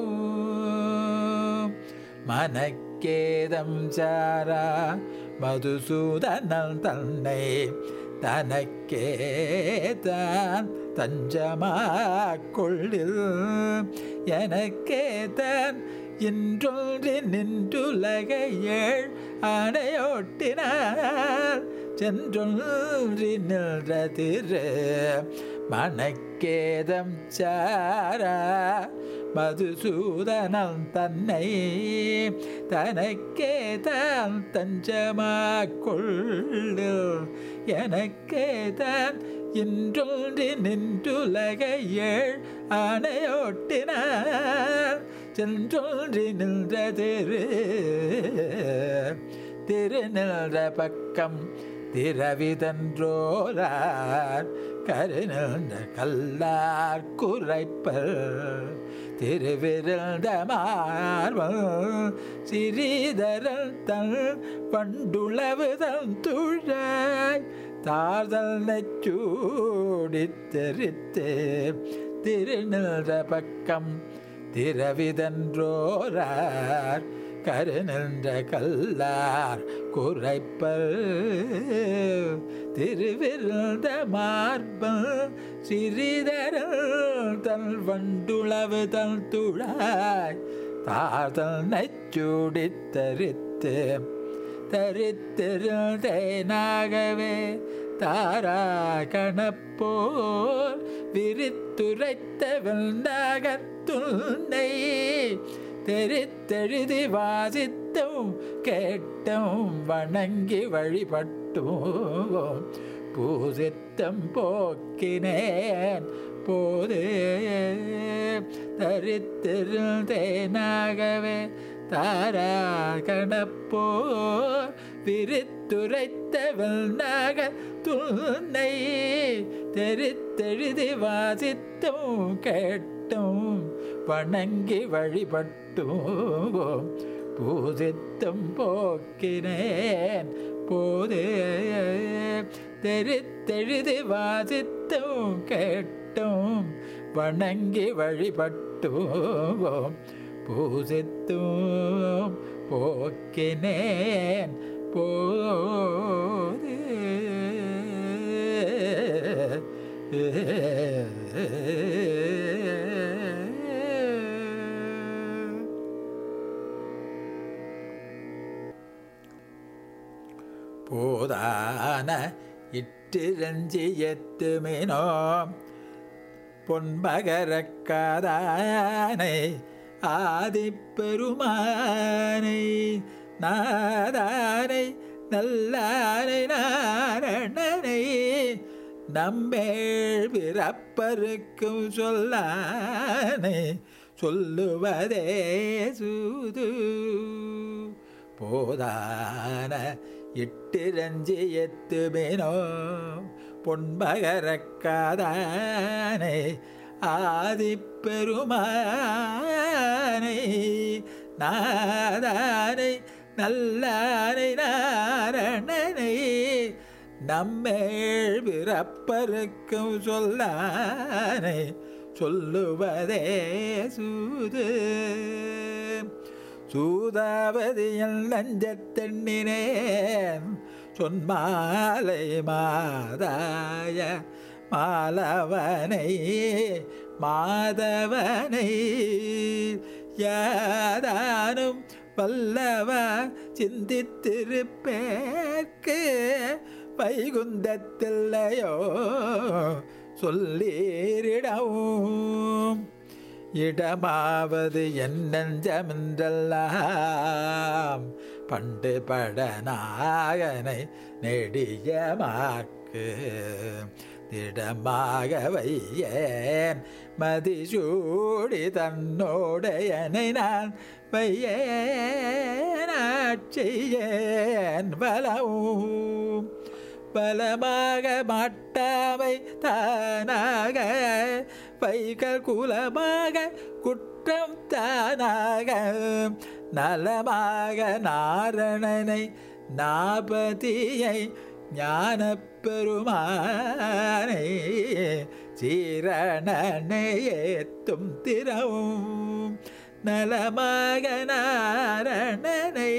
மனக்கேதம் சாரா மதுசூதனல் தன்னை தனக்கே தான் தஞ்சமாக்கொள்ளில் எனக்கே தான் இன்றொன்று நின்றுலகையேள் ஆணையோட்டினார் சென்றொன்றி நின்ற திரு மனக்கேதம் சாரா மதுசூதனம் தன்னை தனக்கே தான் தஞ்சமாக்கொள்ளு எனக்கே தான் இன்றொன்றி நின்றுலகையேள் ஆணையோட்டினார் சென்றொன்றி நின்ற திரு திரு நின்ற பக்கம் திரவிதன்றோரார் கருநின்ற கல்லார் குறைப்பர் திருவிருந்த மார்பல் சிறீதரல் தன் பண்டுளவு தன் துழாய் தாழ்தல் நச்சூடித்தரித்து திருநின்ற பக்கம் திரவிதன்றோரார் கருநின்ற கல்லார் குறைப்பல் திருவிருந்த மார்பல் சிறிதரல் தன் வண்டுளவு தன் துழாய் தாழ்தல் நச்சூடி தரித்து தரித்திருந்தேனாகவே தாரா கணப்போர் விரித்துரைத்த வெண்ணாகத்துன்னை தெரித்தெழுதி வாசித்தும் கேட்டும் வணங்கி வழிபட்டும் பூசித்தம் போக்கினேன் போதே தரித்திருந்தேனாகவே தாரா கணப்போ விரித்துரைத்த வெண்ணாக துன்னை தெரித்தெழுதி வாசித்தும் கேட்டும் வணங்கி வழிபட்டும் பூசித்தும் போக்கினேன் போதே தெரித்தெழுதி வாசித்தும் கேட்டும் வணங்கி வழிபட்டும் பூசித்தும் போக்கினேன் போதே போதான இட்டிரஞ்சி எத்துமினோ பொன்பகரக்காதானை ஆதிப்பெருமானை நாதானை நல்லானை நாரணனை நம்மேள் பிறப்பருக்கும் சொல்லானை சொல்லுவதே சூது போதான இட்டிரஞ்சி எத்துமினோ பொன்பகரக்காதானை ஆதிப்பெருமானை நாதானை நல்லானை நாரணனை நம்மேள் பிறப்பருக்கும் சொல்லானை சொல்லுவதே சூது சூதாவதியில் நஞ்சத்தெண்ணினேன் சொன்மாலை மாதாய மாலவனை மாதவனை யாதானும் வல்லவ சிந்தித்திருப்பேற்கு வைகுந்தத்தில்லையோ சொல்லீரிடவும் இடமாவது என்னெஞ்சமென்றெல்லாம் பண்டு படநாயனை நெடியமாக்கு திடமாக வையேன் மதிசூடி தன்னோடையனை நான் வையேனாட்சியேன் பலவும் பலமாக மாட்டாமை தானாக வைகள் குலமாக குற்றம் தானாக நலமாக நாரணனை நாபதியை ஞானப் பெருமானை சீரணனை ஏத்தும் திறவும் நலமாக நாரணனை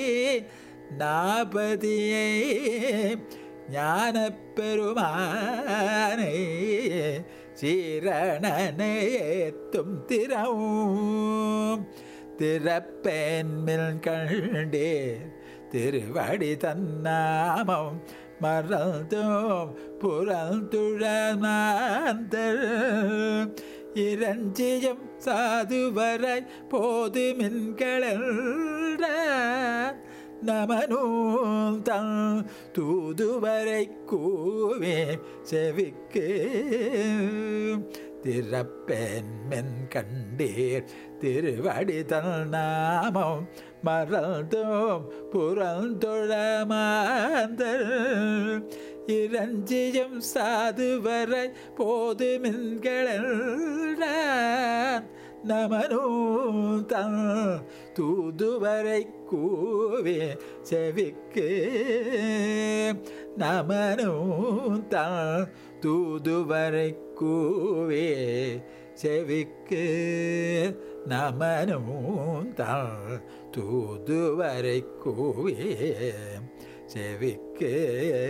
நாபதியை ஞானப் பெருமானை சீரணனை ஏத்தும் திறவும் திறப்பேன்மில் கண்டீர் திருவடி தன்னாமம் மறந்தோம் புறந்துழமாந்தர் இரஞ்சியம் சாதுவரை போது மின்களென்ற நமனூம் தன் தூதுவரை கூவே செவிக்கு திறப்பேன் மென் கண்டீர் திருவடி தன் நாமம் மறந்தோம் புறந்தொழமாந்தர் இரஞ்சியம் சாதுவரை போது மின்களென்றான் நமனூதன் தூதுவரை கூவே செவிக்கு நமனூதன் தூதுவரை கூவே செவிக்கு நமனூதன் தூதுவரை கூவே செவிக்கு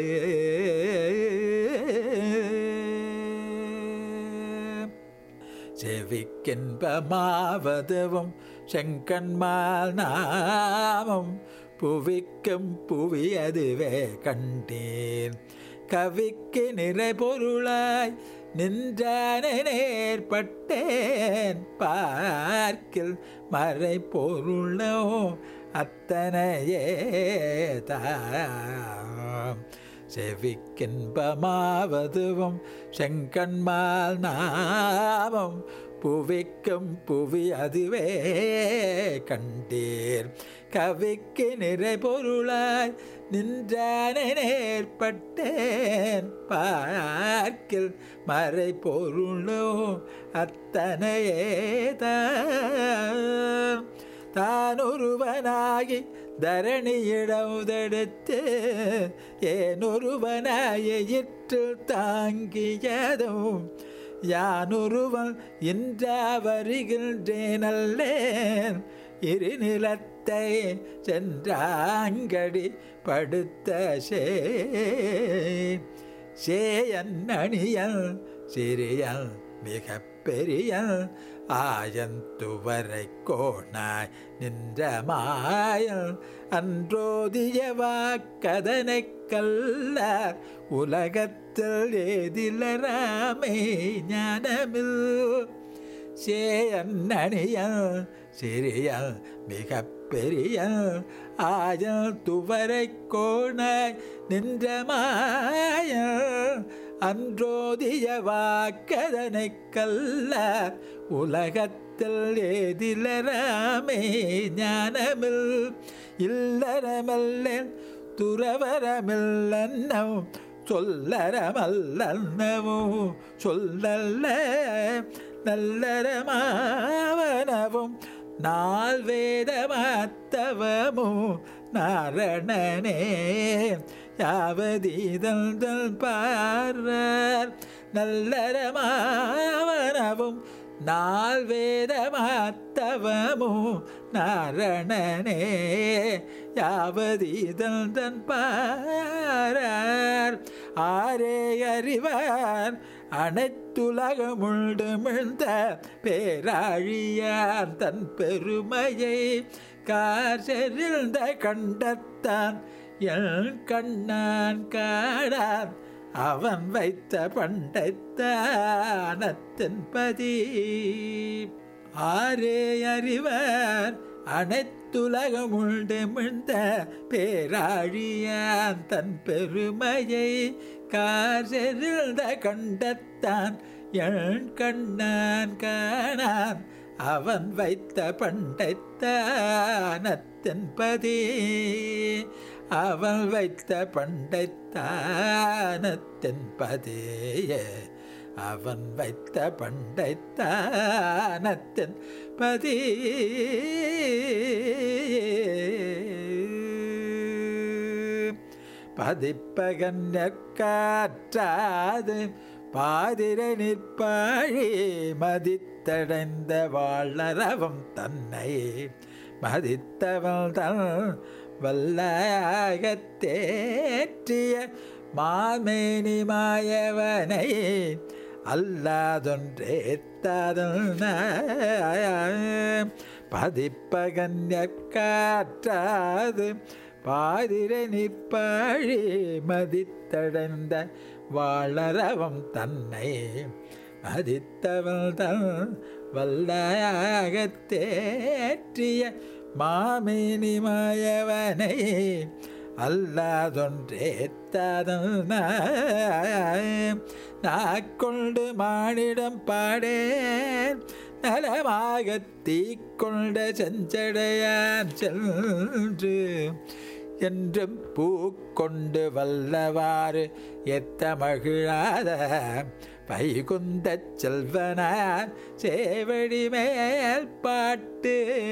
செவிக்கென்பமாவதுவும் செங்கண்மால் நாமம் புவிக்கும் புவி அதுவே கண்டேன் கவிக்கு நிறை பொருளாய் நின்றானே நேர்பட்டேன் பார்க்கில் மறை பொருளோ அத்தனையே தாம் செவிக்கின்பமாவதுவும் செங்கண்மால் நாமம் புவிக்கும் புவி அதுவே கண்டீர் கவிக்கு நிறை பொருளாய் நின்றானே நேர்பட்டேன் பார்க்கில் மறை பொருளோ அத்தனையே தான் தான் ஒருவனாகி தரணியிடவுதெடுத்து ஏனொருவனாய இற்று தாங்கியதும் யானொருவன் இன்றா வருகின்றேனல்லேன் இரு நிலத்தை சென்றாங்கடி படுத்த சே சேயன் அணியன் சிறியன் மிக பெரியன் ஆயந்துவரை கோணாய் நின்ற மாயன் அன்றோதிய வாக்கதனை கல்லார் உலகத்தில் ஏதிலராமே ஞானமில் சேயன் அணியன் சிறியன் மிக பெரியன் ஆயன் துவரை கோணாய் நின்ற மாயன் அன்றோதிய வாக்கதனை கல்லார் உலகத்தில் ஏதிலராமே ஞானமில் இல்லறமல்லேன் துறவரமில்லன்னோ சொல்லரமல்லன்னவோ சொல்லல்ல நல்லரமாவனவும் நால் வேதமாத்தவமோ நாரணனே யாவதீதல் பாரர் நல்லரமாவனவும் நால் வேதமாத்தவமோ நாரணனே யாவதீதல் தன் பாரார் ஆரே அறிவார் அனைத்துலகமுழுமிழ்ந்த பேராழியார் தன் பெருமையை காசெறிந்த கண்டத்தான் என் கண்ணான் காடான் அவன் வைத்த பண்டைத்தானத்தின் பதி ஆரே அறிவர் அனைத்துலகமுழ்ந்த பேராழியான் தன் பெருமையை காசெறிந்த கண்டத்தான் என் கண்ணான் காணான் அவன் வைத்த பண்டைத்தானத்தின் பதி அவன் வைத்த பண்டைத்தானத்தின் பதியே அவன் வைத்த பண்டைத்தானத்தின் பதி பதிப்பகன்யக்காற்றாது பாதிரை நிற்பாழி மதித்தடைந்த வாழறவம் தன்னை மதித்தவள் தன் வல்லாகத் தேற்றிய மாமேனி மாயவனை அல்லாதொன்றேத்தாதன் பதிப்பகன்யக்காற்றாது பாதிரை நிற்பாழி மதித்தடைந்த வாழறவம் தன்னை மதித்தவள் தன் வல்லாகத் தேற்றிய மாமேனி மாயவனை அல்லாதொன்றேத்தாதன் நாக்கொண்டு மானிடம் பாடேன் நலமாக தீக்கொண்ட செஞ்சடையான் சென்று என்றும் பூக்கொண்டு வல்லவாறு எத்த மகிழாத வைகுந்த செல்வனார் சேவடி மேல் பாட்டு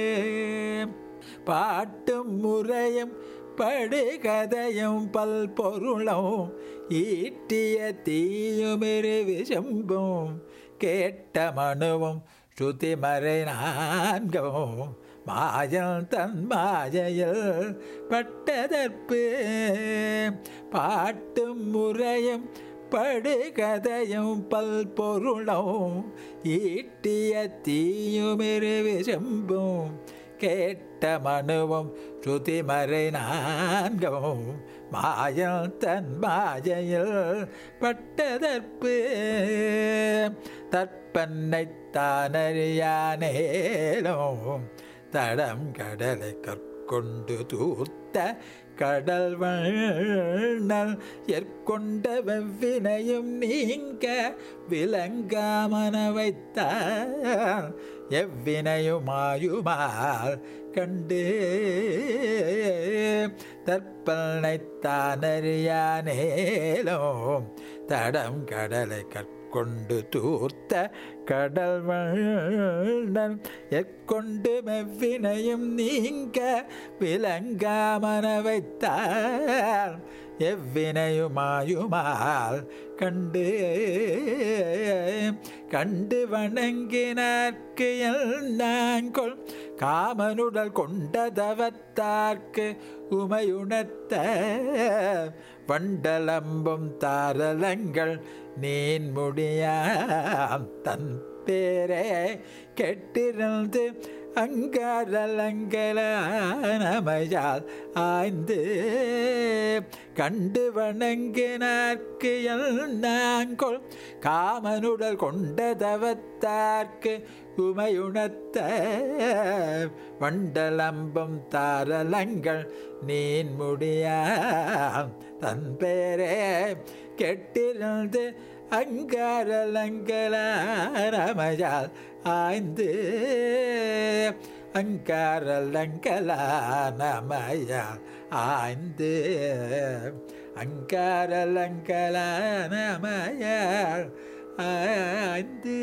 பாட்டும் முறையும் படுகதையும் பல் பொருளும் ஈட்டிய தீயுமிரு விஷம்பும் கேட்ட மனுவும் ஸ்ருதிமறை நான்கும் மாயல் தன் மாயையில் பட்டதற்பு பாட்டும் முறையும் படுகதையும் பல் பொருளும் ஈட்டிய தீயுமிரு விஷம்பும் கேட்ட மனுவும் ஸ்ருதிமறை நான்கும் மாயம் தன் மாயையில் பட்டதற்பு தற்பன்னை தானறியானேலும் தடம் கடலை கற்கொண்டு தூர்த்த கடல் வண்ணல் எற்கொண்ட வெவ்வினையும் நீங்க விலங்காமன வைத்தார் எவ்வினையுமாயுமால் கண்டு தற்பனைத்தானறியானேலும் தடம் கடலை கற்கொண்டு தூர்த்த கடல் வண்ணன் எற்கொண்டு மெவ்வினையும் நீங்க விலங்காமன வைத்தார் எவ்வினையுமாயுமால் கண்டு கண்டு வணங்கினார்க்கு நாங்கொள் காமனுடல் கொண்டதவத்தார்க்கு உமையுணர்த்த வண்டலம்பும் தாரலங்கள் நீன் முடியாம் தன் பேரே கெட்டிருந்து அங்காரலங்கலானமையால் ஆய்ந்து கண்டு வணங்கினார்க்கு நாங்கொள் காமனுடல் கொண்டதவத்தார்க்கு உமையுணர்த்த வண்டலம்பும் தாரலங்கள் நீன் முடியாம் தன் பேரே கெட்டிருந்து அங்காரலங்கலாரமையால் ஆய்ந்து அங்காரலங்கலானமையால் ஆய்ந்து அங்காரலங்கலானமையால் ஆய்ந்து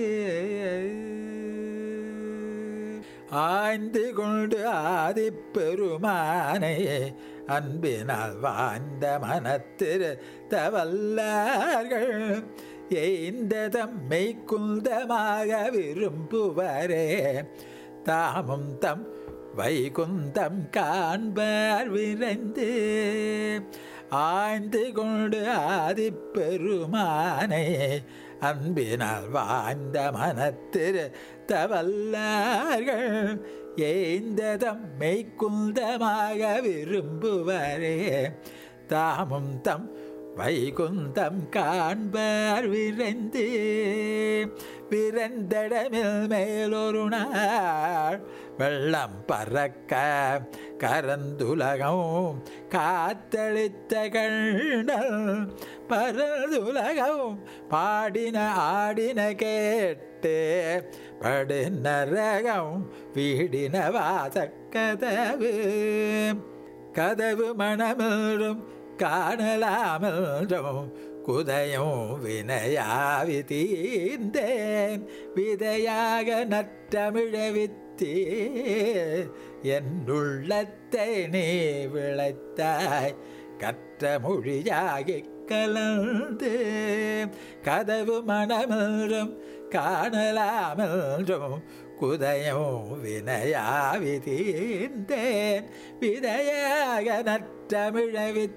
ஆய்ந்து கொண்டு ஆதிப்பெருமானை அன்பினால் வாழ்ந்த மனத்திரு தவல்லார்கள் எய்ந்த தம்மை குந்தமாக விரும்புவரே தாமும் தம் வைகுந்தம் காண்பார் விரைந்து ஆய்ந்து கொண்டு ஆதிப்பெருமானை அன்பினால் வாழ்ந்த மனத்திரு தவல்லார்கள் ஏந்ததம் மெய்க்குந்தமாக விரும்புவரே தாமும் தம் வைகுந்தம் காண்பார் விரைந்து விரைந்தடமில் மேலொரு நாள் வெள்ளம் பறக்க கரந்துலகம் காத்தளித்த கண்ணல் பரதுலகம் பாடின ஆடின கேட்டு படுநரகம் வீடின வாசக்கதவு கதவு மணமிடும் காணலாமல்றும் குதையும் வினையாவி தீர்ந்தேன் விதையாக நற்றமிழவித்தே என் உள்ளத்தை நீ விளைத்தாய் கற்ற மொழியாகி கலந்து கதவு மணமிடும் காணலாமல்றும் குதையும் வினையாவி தீர்ந்தேன் விதையாக நற்றமிழவித்தே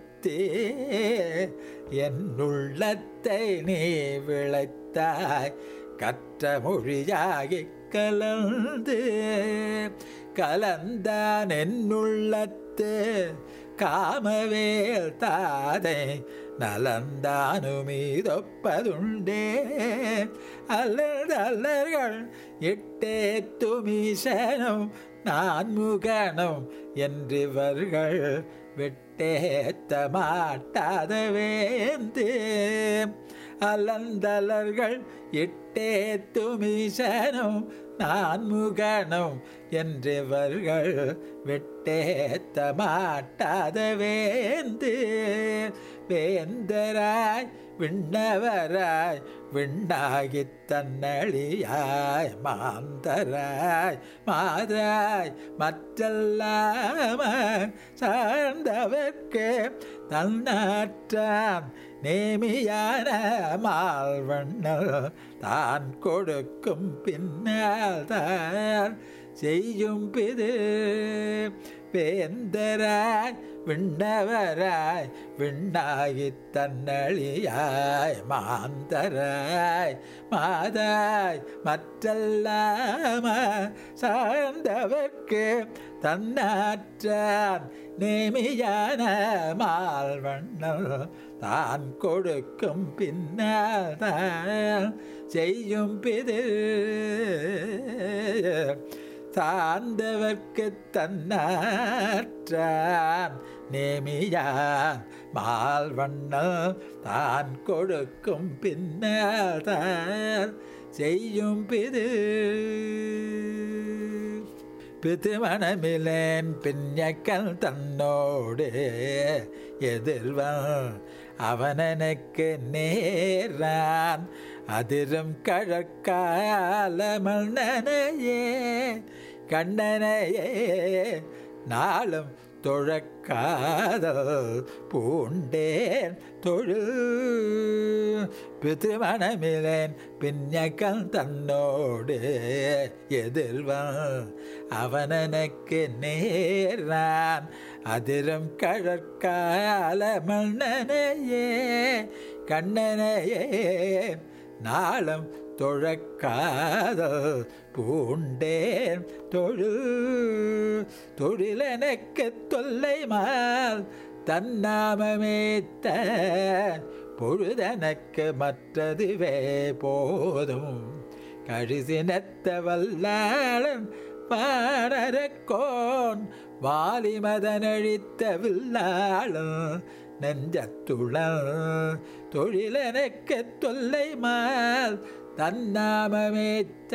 என் உள்ளத்தை நீ விளைத்தாய் கற்ற மொழியாகி கலந்து கலந்தான் என்னுள்ளத்து காமவேல் தாதை நலந்தானுமீதொப்பதுண்டே அல்லர்கள் எட்டே துமீசனும் நான் முகனும் என்றிவர்கள் விட்டேத்த மாட்டாத வேந்து அலந்தலர்கள் இட்டே துமிசனும் நான் முகனும் என்றிவர்கள் விட்டேத்த மாட்டாத வேந்து வேந்தராய் விண்ணவராய் விண்ணாகி தன்னழியாய் மாந்தராய் மாதாய் மற்றல்லாம சார்ந்தவர்க்கு தன்னாற்றான் நேமியான மால்வண்ணல் தான் கொடுக்கும் பின்னால் தான் செய்யும் பிது வேந்தராய் விண்ணவராய் விண்ணாகி தன்னழியாய் மாந்தராய் மாதாய் மற்றல்லாம சார்ந்தவர்க்கு தன்னாற்றான் நேமியான மால்வண்ணல் தான் கொடுக்கும் பின்னால் தான் செய்யும் பிது சார்ந்தவர்க்கு தன்னாற்றான் நேமியான் மால்வண்ணல் தான் கொடுக்கும் பின்னால் தான் செய்யும் பிது பிதுமணமிலேன் பின்னக்கல் தன்னோடு எதிர்வன் அவனனுக்கு நேரான் அதிரும் கழக்கால மன்னனையே கண்ணனையே நாளும் தொழக்காதல் பூண்டேன் தொழில் பிதுமணமிலேன் பின்னக்கல் தன்னோடு எதிர்வன் அவனனுக்கு நேரான் அதிரும் கழற்கால மன்னனையே கண்ணனையே நாளும் தொழக்காதல் பூண்டேன் தொழில் தொழிலெனக்கு தொல்லை மால் தன்னாமமேத்த பொழுதனக்கு மற்றதுவே போதும் கழிசினத்த வல்லாளன் பாடரக்கோன் வாலிமதனழித்த வில்லாளும் நெஞ்சத்துளல் தொழிலெனக்கு தொல்லை மால் தன்னாமமேத்த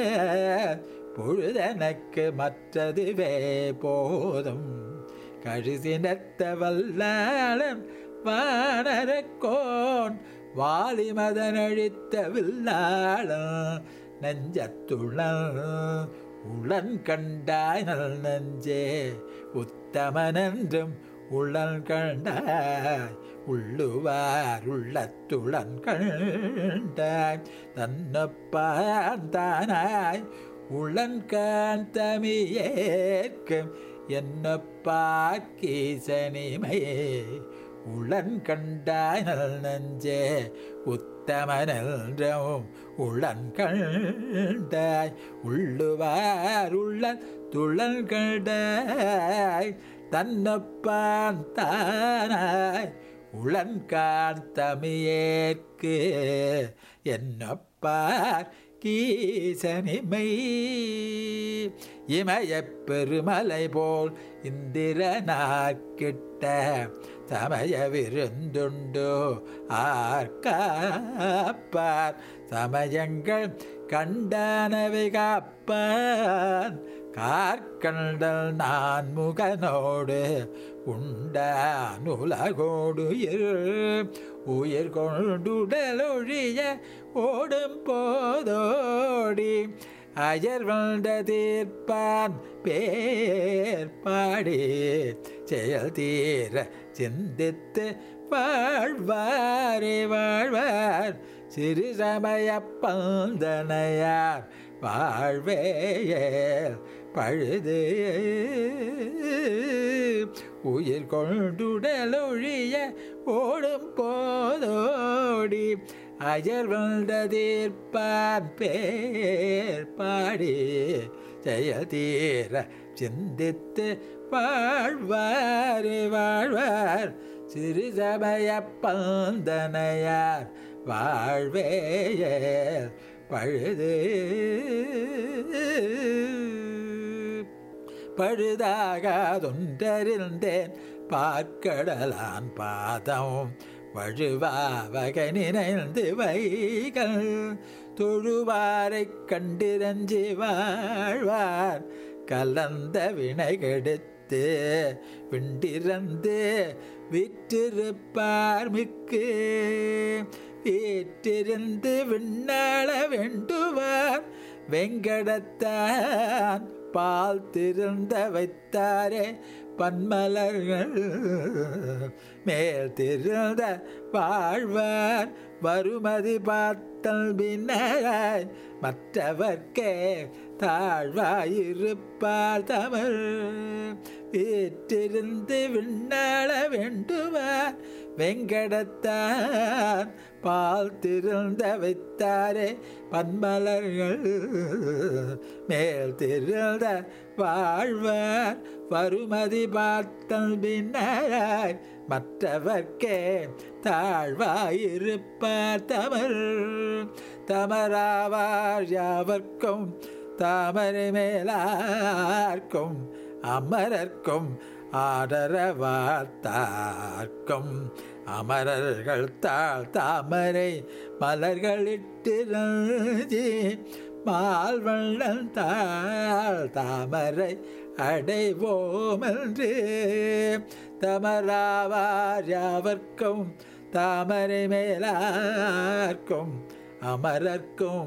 பொழுதனக்கு மற்றதுவே போதும் கழிசினத்த வல்லாளன் வானரக்கோன் வாலிமதனழித்த வில்லாளம் நெஞ்சத்துளன் உளன் கண்டாய் நல் நெஞ்சே உத்தமனென்றும் உளன் கண்டாய் உள்ளுவார் உள்ளத்துளன் கண்டாய் தன்னப்பான் தானாய் உளன்கான் தமியேற்கும் என்ன பாக்கீசனிமையே உளன் கண்டாய் நல் நெஞ்சே உத்தமனென்றவும் உளன் கண்டாய் உள்ளுவார் உள்ளன் துளன் கண்டாய் தன்னப்பான் தானாய் உளன் காந்தமியேற்கு என்னப்பார் கீசனிமை இமயப் பெருமலை போல் இந்திரனார்கிட்ட சமய விருந்துண்டு ஆர்காப்பார் சமயங்கள் கண்டானவை காப்பான் கார்கண்டல் நான் முகனோடு உண்டான் உலகோடு இரு உயிர் கொண்டுடலொழிய ஓடும் போதோடி அயர் வந்த தீர்ப்பான் பேர் பாடி செயல் தீர சிந்தித்து வாழ்வாரே வாழ்வார் சிறு சமய பந்தனையார் வாழ்வேயேல் பழுது உயிர் கொண்டுடலொழிய ஓடும் போதோடி அயர் வந்த தீர்ப்பான் பேர் பாடி செயல் தீர சிந்தித்து வாழ்வாரே வாழ்வார் சிறு சமய பந்தனையார் வாழ்வேயேல் பழுது பழுதாகாதொன்றறிந்தேன் பார்க்கடலான் பாதம் வழுவா வகை நினைந்து வைகள் தொழுவாரை கண்டிரஞ்சி வாழ்வார் கலந்த வினை கெடுத்து விண்டிறந்து விற்றிருப்பார் மிக்கு வீற்றிருந்து விண்ணாள வேண்டுவார் வெங்கடத்தான் பால் திருந்த வைத்தாரே பன்மலர்கள் மேல் திருந்த வாழ்வார் வருமதி பார்த்தல் பின்னராய் மற்றவர்க்கே தாழ்வாயிருப்பார் தமிழ் வீற்றிருந்து விண்ணாள வேண்டுவார் வெங்கடத்தான் பால் திருந்த வைத்தாரே பன்மலர்கள் மேல் திருந்த வாழ்வார் வருமதி பார்த்தல் பின்னராய் மற்றவர்க்கே தாழ்வாயிருப்பார் தமிழ் தமராவார் யாவர்க்கும் தாமரை மேலார்க்கும் அமரர்க்கும் ஆதரவார்த்தார்க்கும் அமரர்கள் தாழ் தாமரை மலர்களிட்டிருந்தி மால்வள்ளன் தாழ் தாமரை அடைவோமென்று தமராவார் யாவர்க்கும் தாமரை மேலார்க்கும் அமரர்க்கும்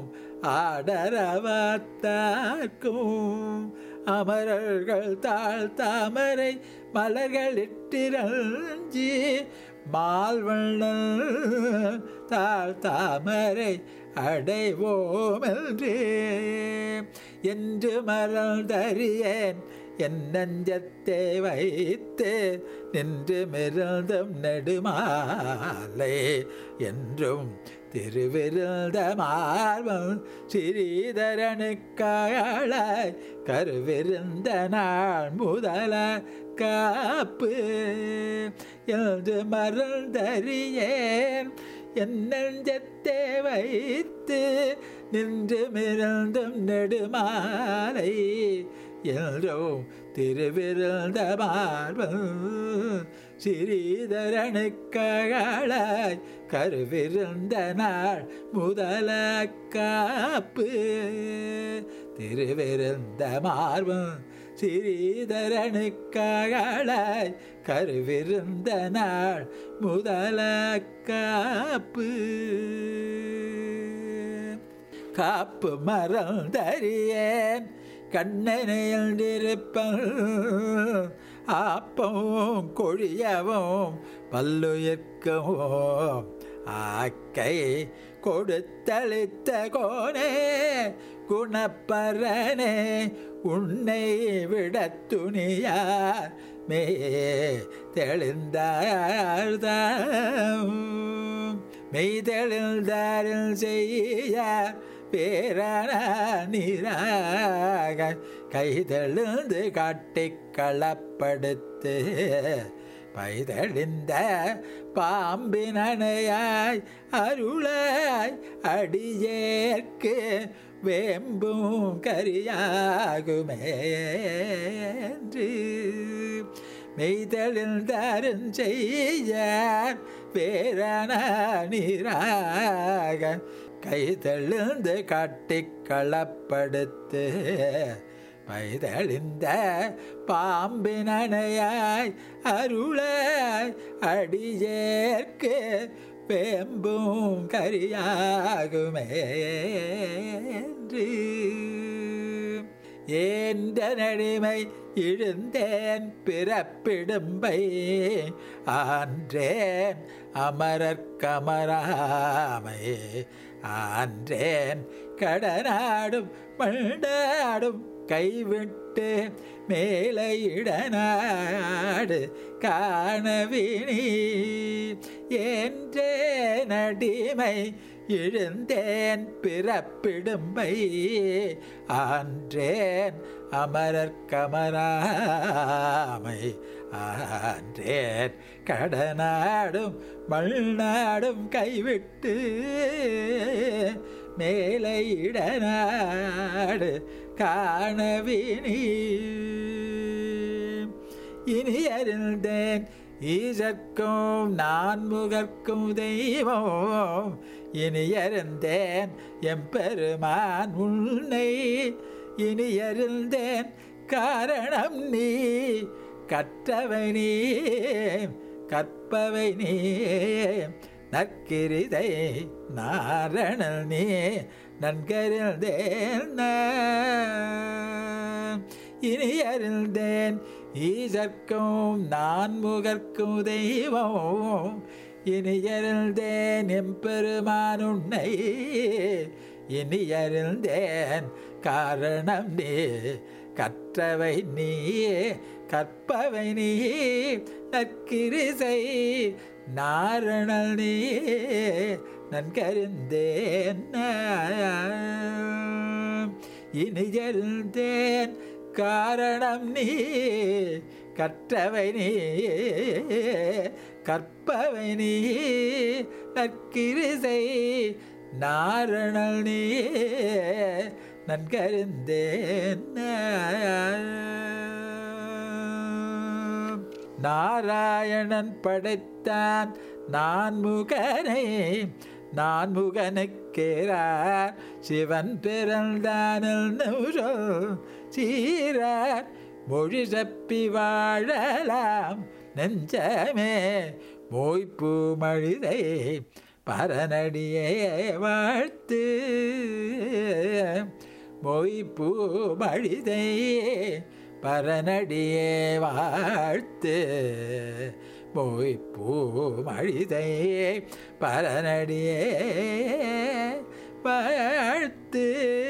ஆடரவாத்தார்க்கும் அமரர்கள் தாழ் தாமரை மலர்களிட்டிரஞ்சி மால்வண்ணன் தாழ் தாமரை அடைவோமென்று என்று மறந்தறியேன் என் நெஞ்சத்தை வைத்து நின்று மிருந்தும் நெடுமாலை என்றும் திருவிருந்த மார்பம் ஸ்ரீதரனுக்காளாய் கருவிருந்த நாள் முதல காப்பு என்று மறந்தறியேன் என் நெஞ்சத்தை வைத்து நின்று மிருந்தும் நெடுமாலை என்றும் திருவிருந்த மார்பம் ஸ்ரீதரனுக்காளாய் கருவிருந்த நாள் முதல காப்பு திருவிருந்த மார்பம் ஸ்ரீதரனுக்காளாய் கருவிருந்த நாள் முதல காப்பு காப்பு மறந்தறியேன் கண்ணனையிருப்பன் ஆப்பவும் கொழியவும் பல்லுயிர்க்கவும் ஆக்கை கொடுத்தளித்த கோனே குணப்பரனே உன்னை விட துணியார் மே தெளிந்தார்தாம் மெய் தெளிந்தாரில் செய்யார் பேரான நீராக கைதெழுந்து காட்டிக் களப்படுத்து பைதழிந்த பாம்பினனையாய் அருளாய் அடியேற்கு வேம்பும் கரியாகுமே என்று மெய்தழிந்தாரும் செய்ய பேரான நீராக கைதெழுந்து காட்டிக் களப்படுத்து பைதழிந்த பாம்பினனையாய் அருளாய் அடியேற்கு வேம்பும் கரியாகுமே என்று ஏந்த நடிமை இழுந்தேன் பிறப்பிடும்பை ஆன்றேன் அமரர்க்கமராமை ஆன்றேன் கடனாடும் மண்டாடும் கைவிட்டு மேலையிடநாடு காணவினி என்றே நடிமை இழுந்தேன் பிறப்பிடும்பை ஆன்றேன் அமரர் கமராமை ஆன்றேன் கடனாடும் மல்நாடும் கைவிட்டு மேலையிடநாடு காணவினி இனி அறிந்தேன் ஈசற்கும் நான்முகற்கும் தெய்வம் இனி அறிந்தேன் எம்பெருமான் உன்னை இனி அறிந்தேன் காரணம் நீ கற்றவை நீ கற்பவை நீ நற்கிரிதை நாரணல் நீ நன்கறிந்தேன் நான். இனி அறிந்தேன் ஈசற்கும் நான்முகற்கும் தெய்வம் இனி அறிந்தேன் எம்பெருமான் உன்னை இனி அறிந்தேன் காரணம் நீ கற்றவை நீ கற்பவை நீ நற்கிரிசை நாரணல் நீ நன்கறிந்தேன் நான். இனி அறிந்தேன் காரணம் நீ கற்றவை நீ கற்பவை நீ நற்கிரிசை நாரணல் நீ நன்கறிந்தேன் நான். நாராயணன் படைத்தான் நான்முகனை நான்முகனுக்கேறார் சிவன் பிறந்தானில் நூறோ சீரார் மொழி சப்பி வாழலாம் நெஞ்சமே மோய்ப்பு மழிதை பரநடியே வாழ்த்து மொய்ப்பு மழிதை பரநடியே வாழ்த்து மொய்ப்பூ மழிதை பரநடியே வாழ்த்து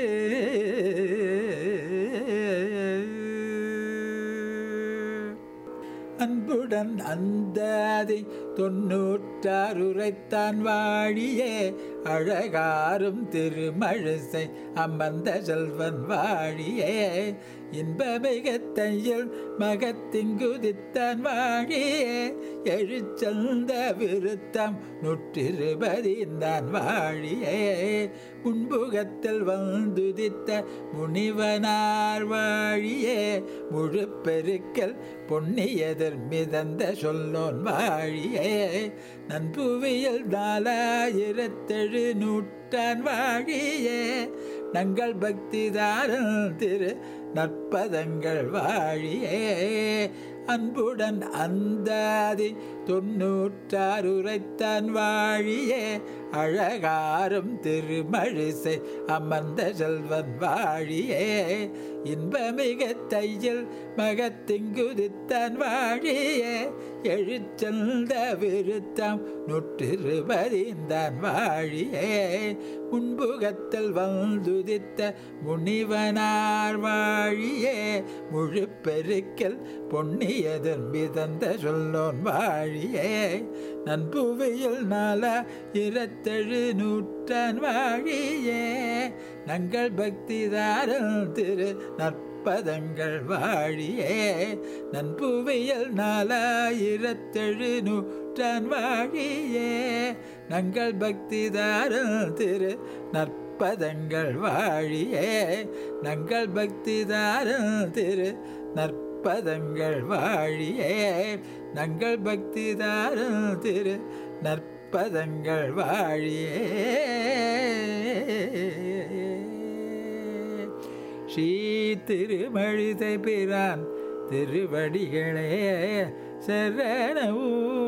அன்புடன் அந்தாதி தொன்னூற்றாறுரைத்தான் வாழியே அழகாரும் திருமழிசை அமர்ந்த செல்வன் வாழியே இன்பமிகத்தையில் மகத்திங்குதித்தான் வாழியே எழுச்சந்த விருத்தம் நுற்றிருபதிந்தான் வாழியே முன்புகத்தில் வந்துதித்த முனிவனார் வாழியே முழு பெருக்கல் பொன்னியதர் மிதந்த சொல்லோன் வாழியே நன்புவியல் நாலாயிரத்தெழு நூற்றான் வாழியே நங்கள் பக்திதாரன் திரு நற்பதங்கள் வாழியே அன்புடன் அந்தாதி தொன்னூற்றாறு உரைத்தான் வாழியே அழகாரும் திருமழிசை அமர்ந்த செல்வன் வாழியே இன்பமிக தையில் மகத்திங்குதித்தான் வாழியே எழுச்செல்த விருத்தம் நுற்றிருபதிந்தான் வாழியே முன்புகத்தில் வந்துதித்த முனிவனார் வாழியே முழு பெருக்கல் பொன்னியதன் மிதந்த சொல்லோன் வாழியே நன்புவியில் நால இரத்தெழு நூற்றான் வாழியே நங்கள் பக்திதாரன் திரு நற்பதங்கள் வாழியே நன்புவியல் நாலாயிரத்தெழு நூற்றான் வாழியே நங்கள் பக்திதாரன் திரு நற்பதங்கள் வாழியே நங்கள் பக்திதாரன் திரு நற்பதங்கள் வாழியே நங்கள் பக்திதாரன் திரு நற்பதங்கள் வாழியே ஸ்ரீ திருமழிசை பிரான் திருவடிகளே சரண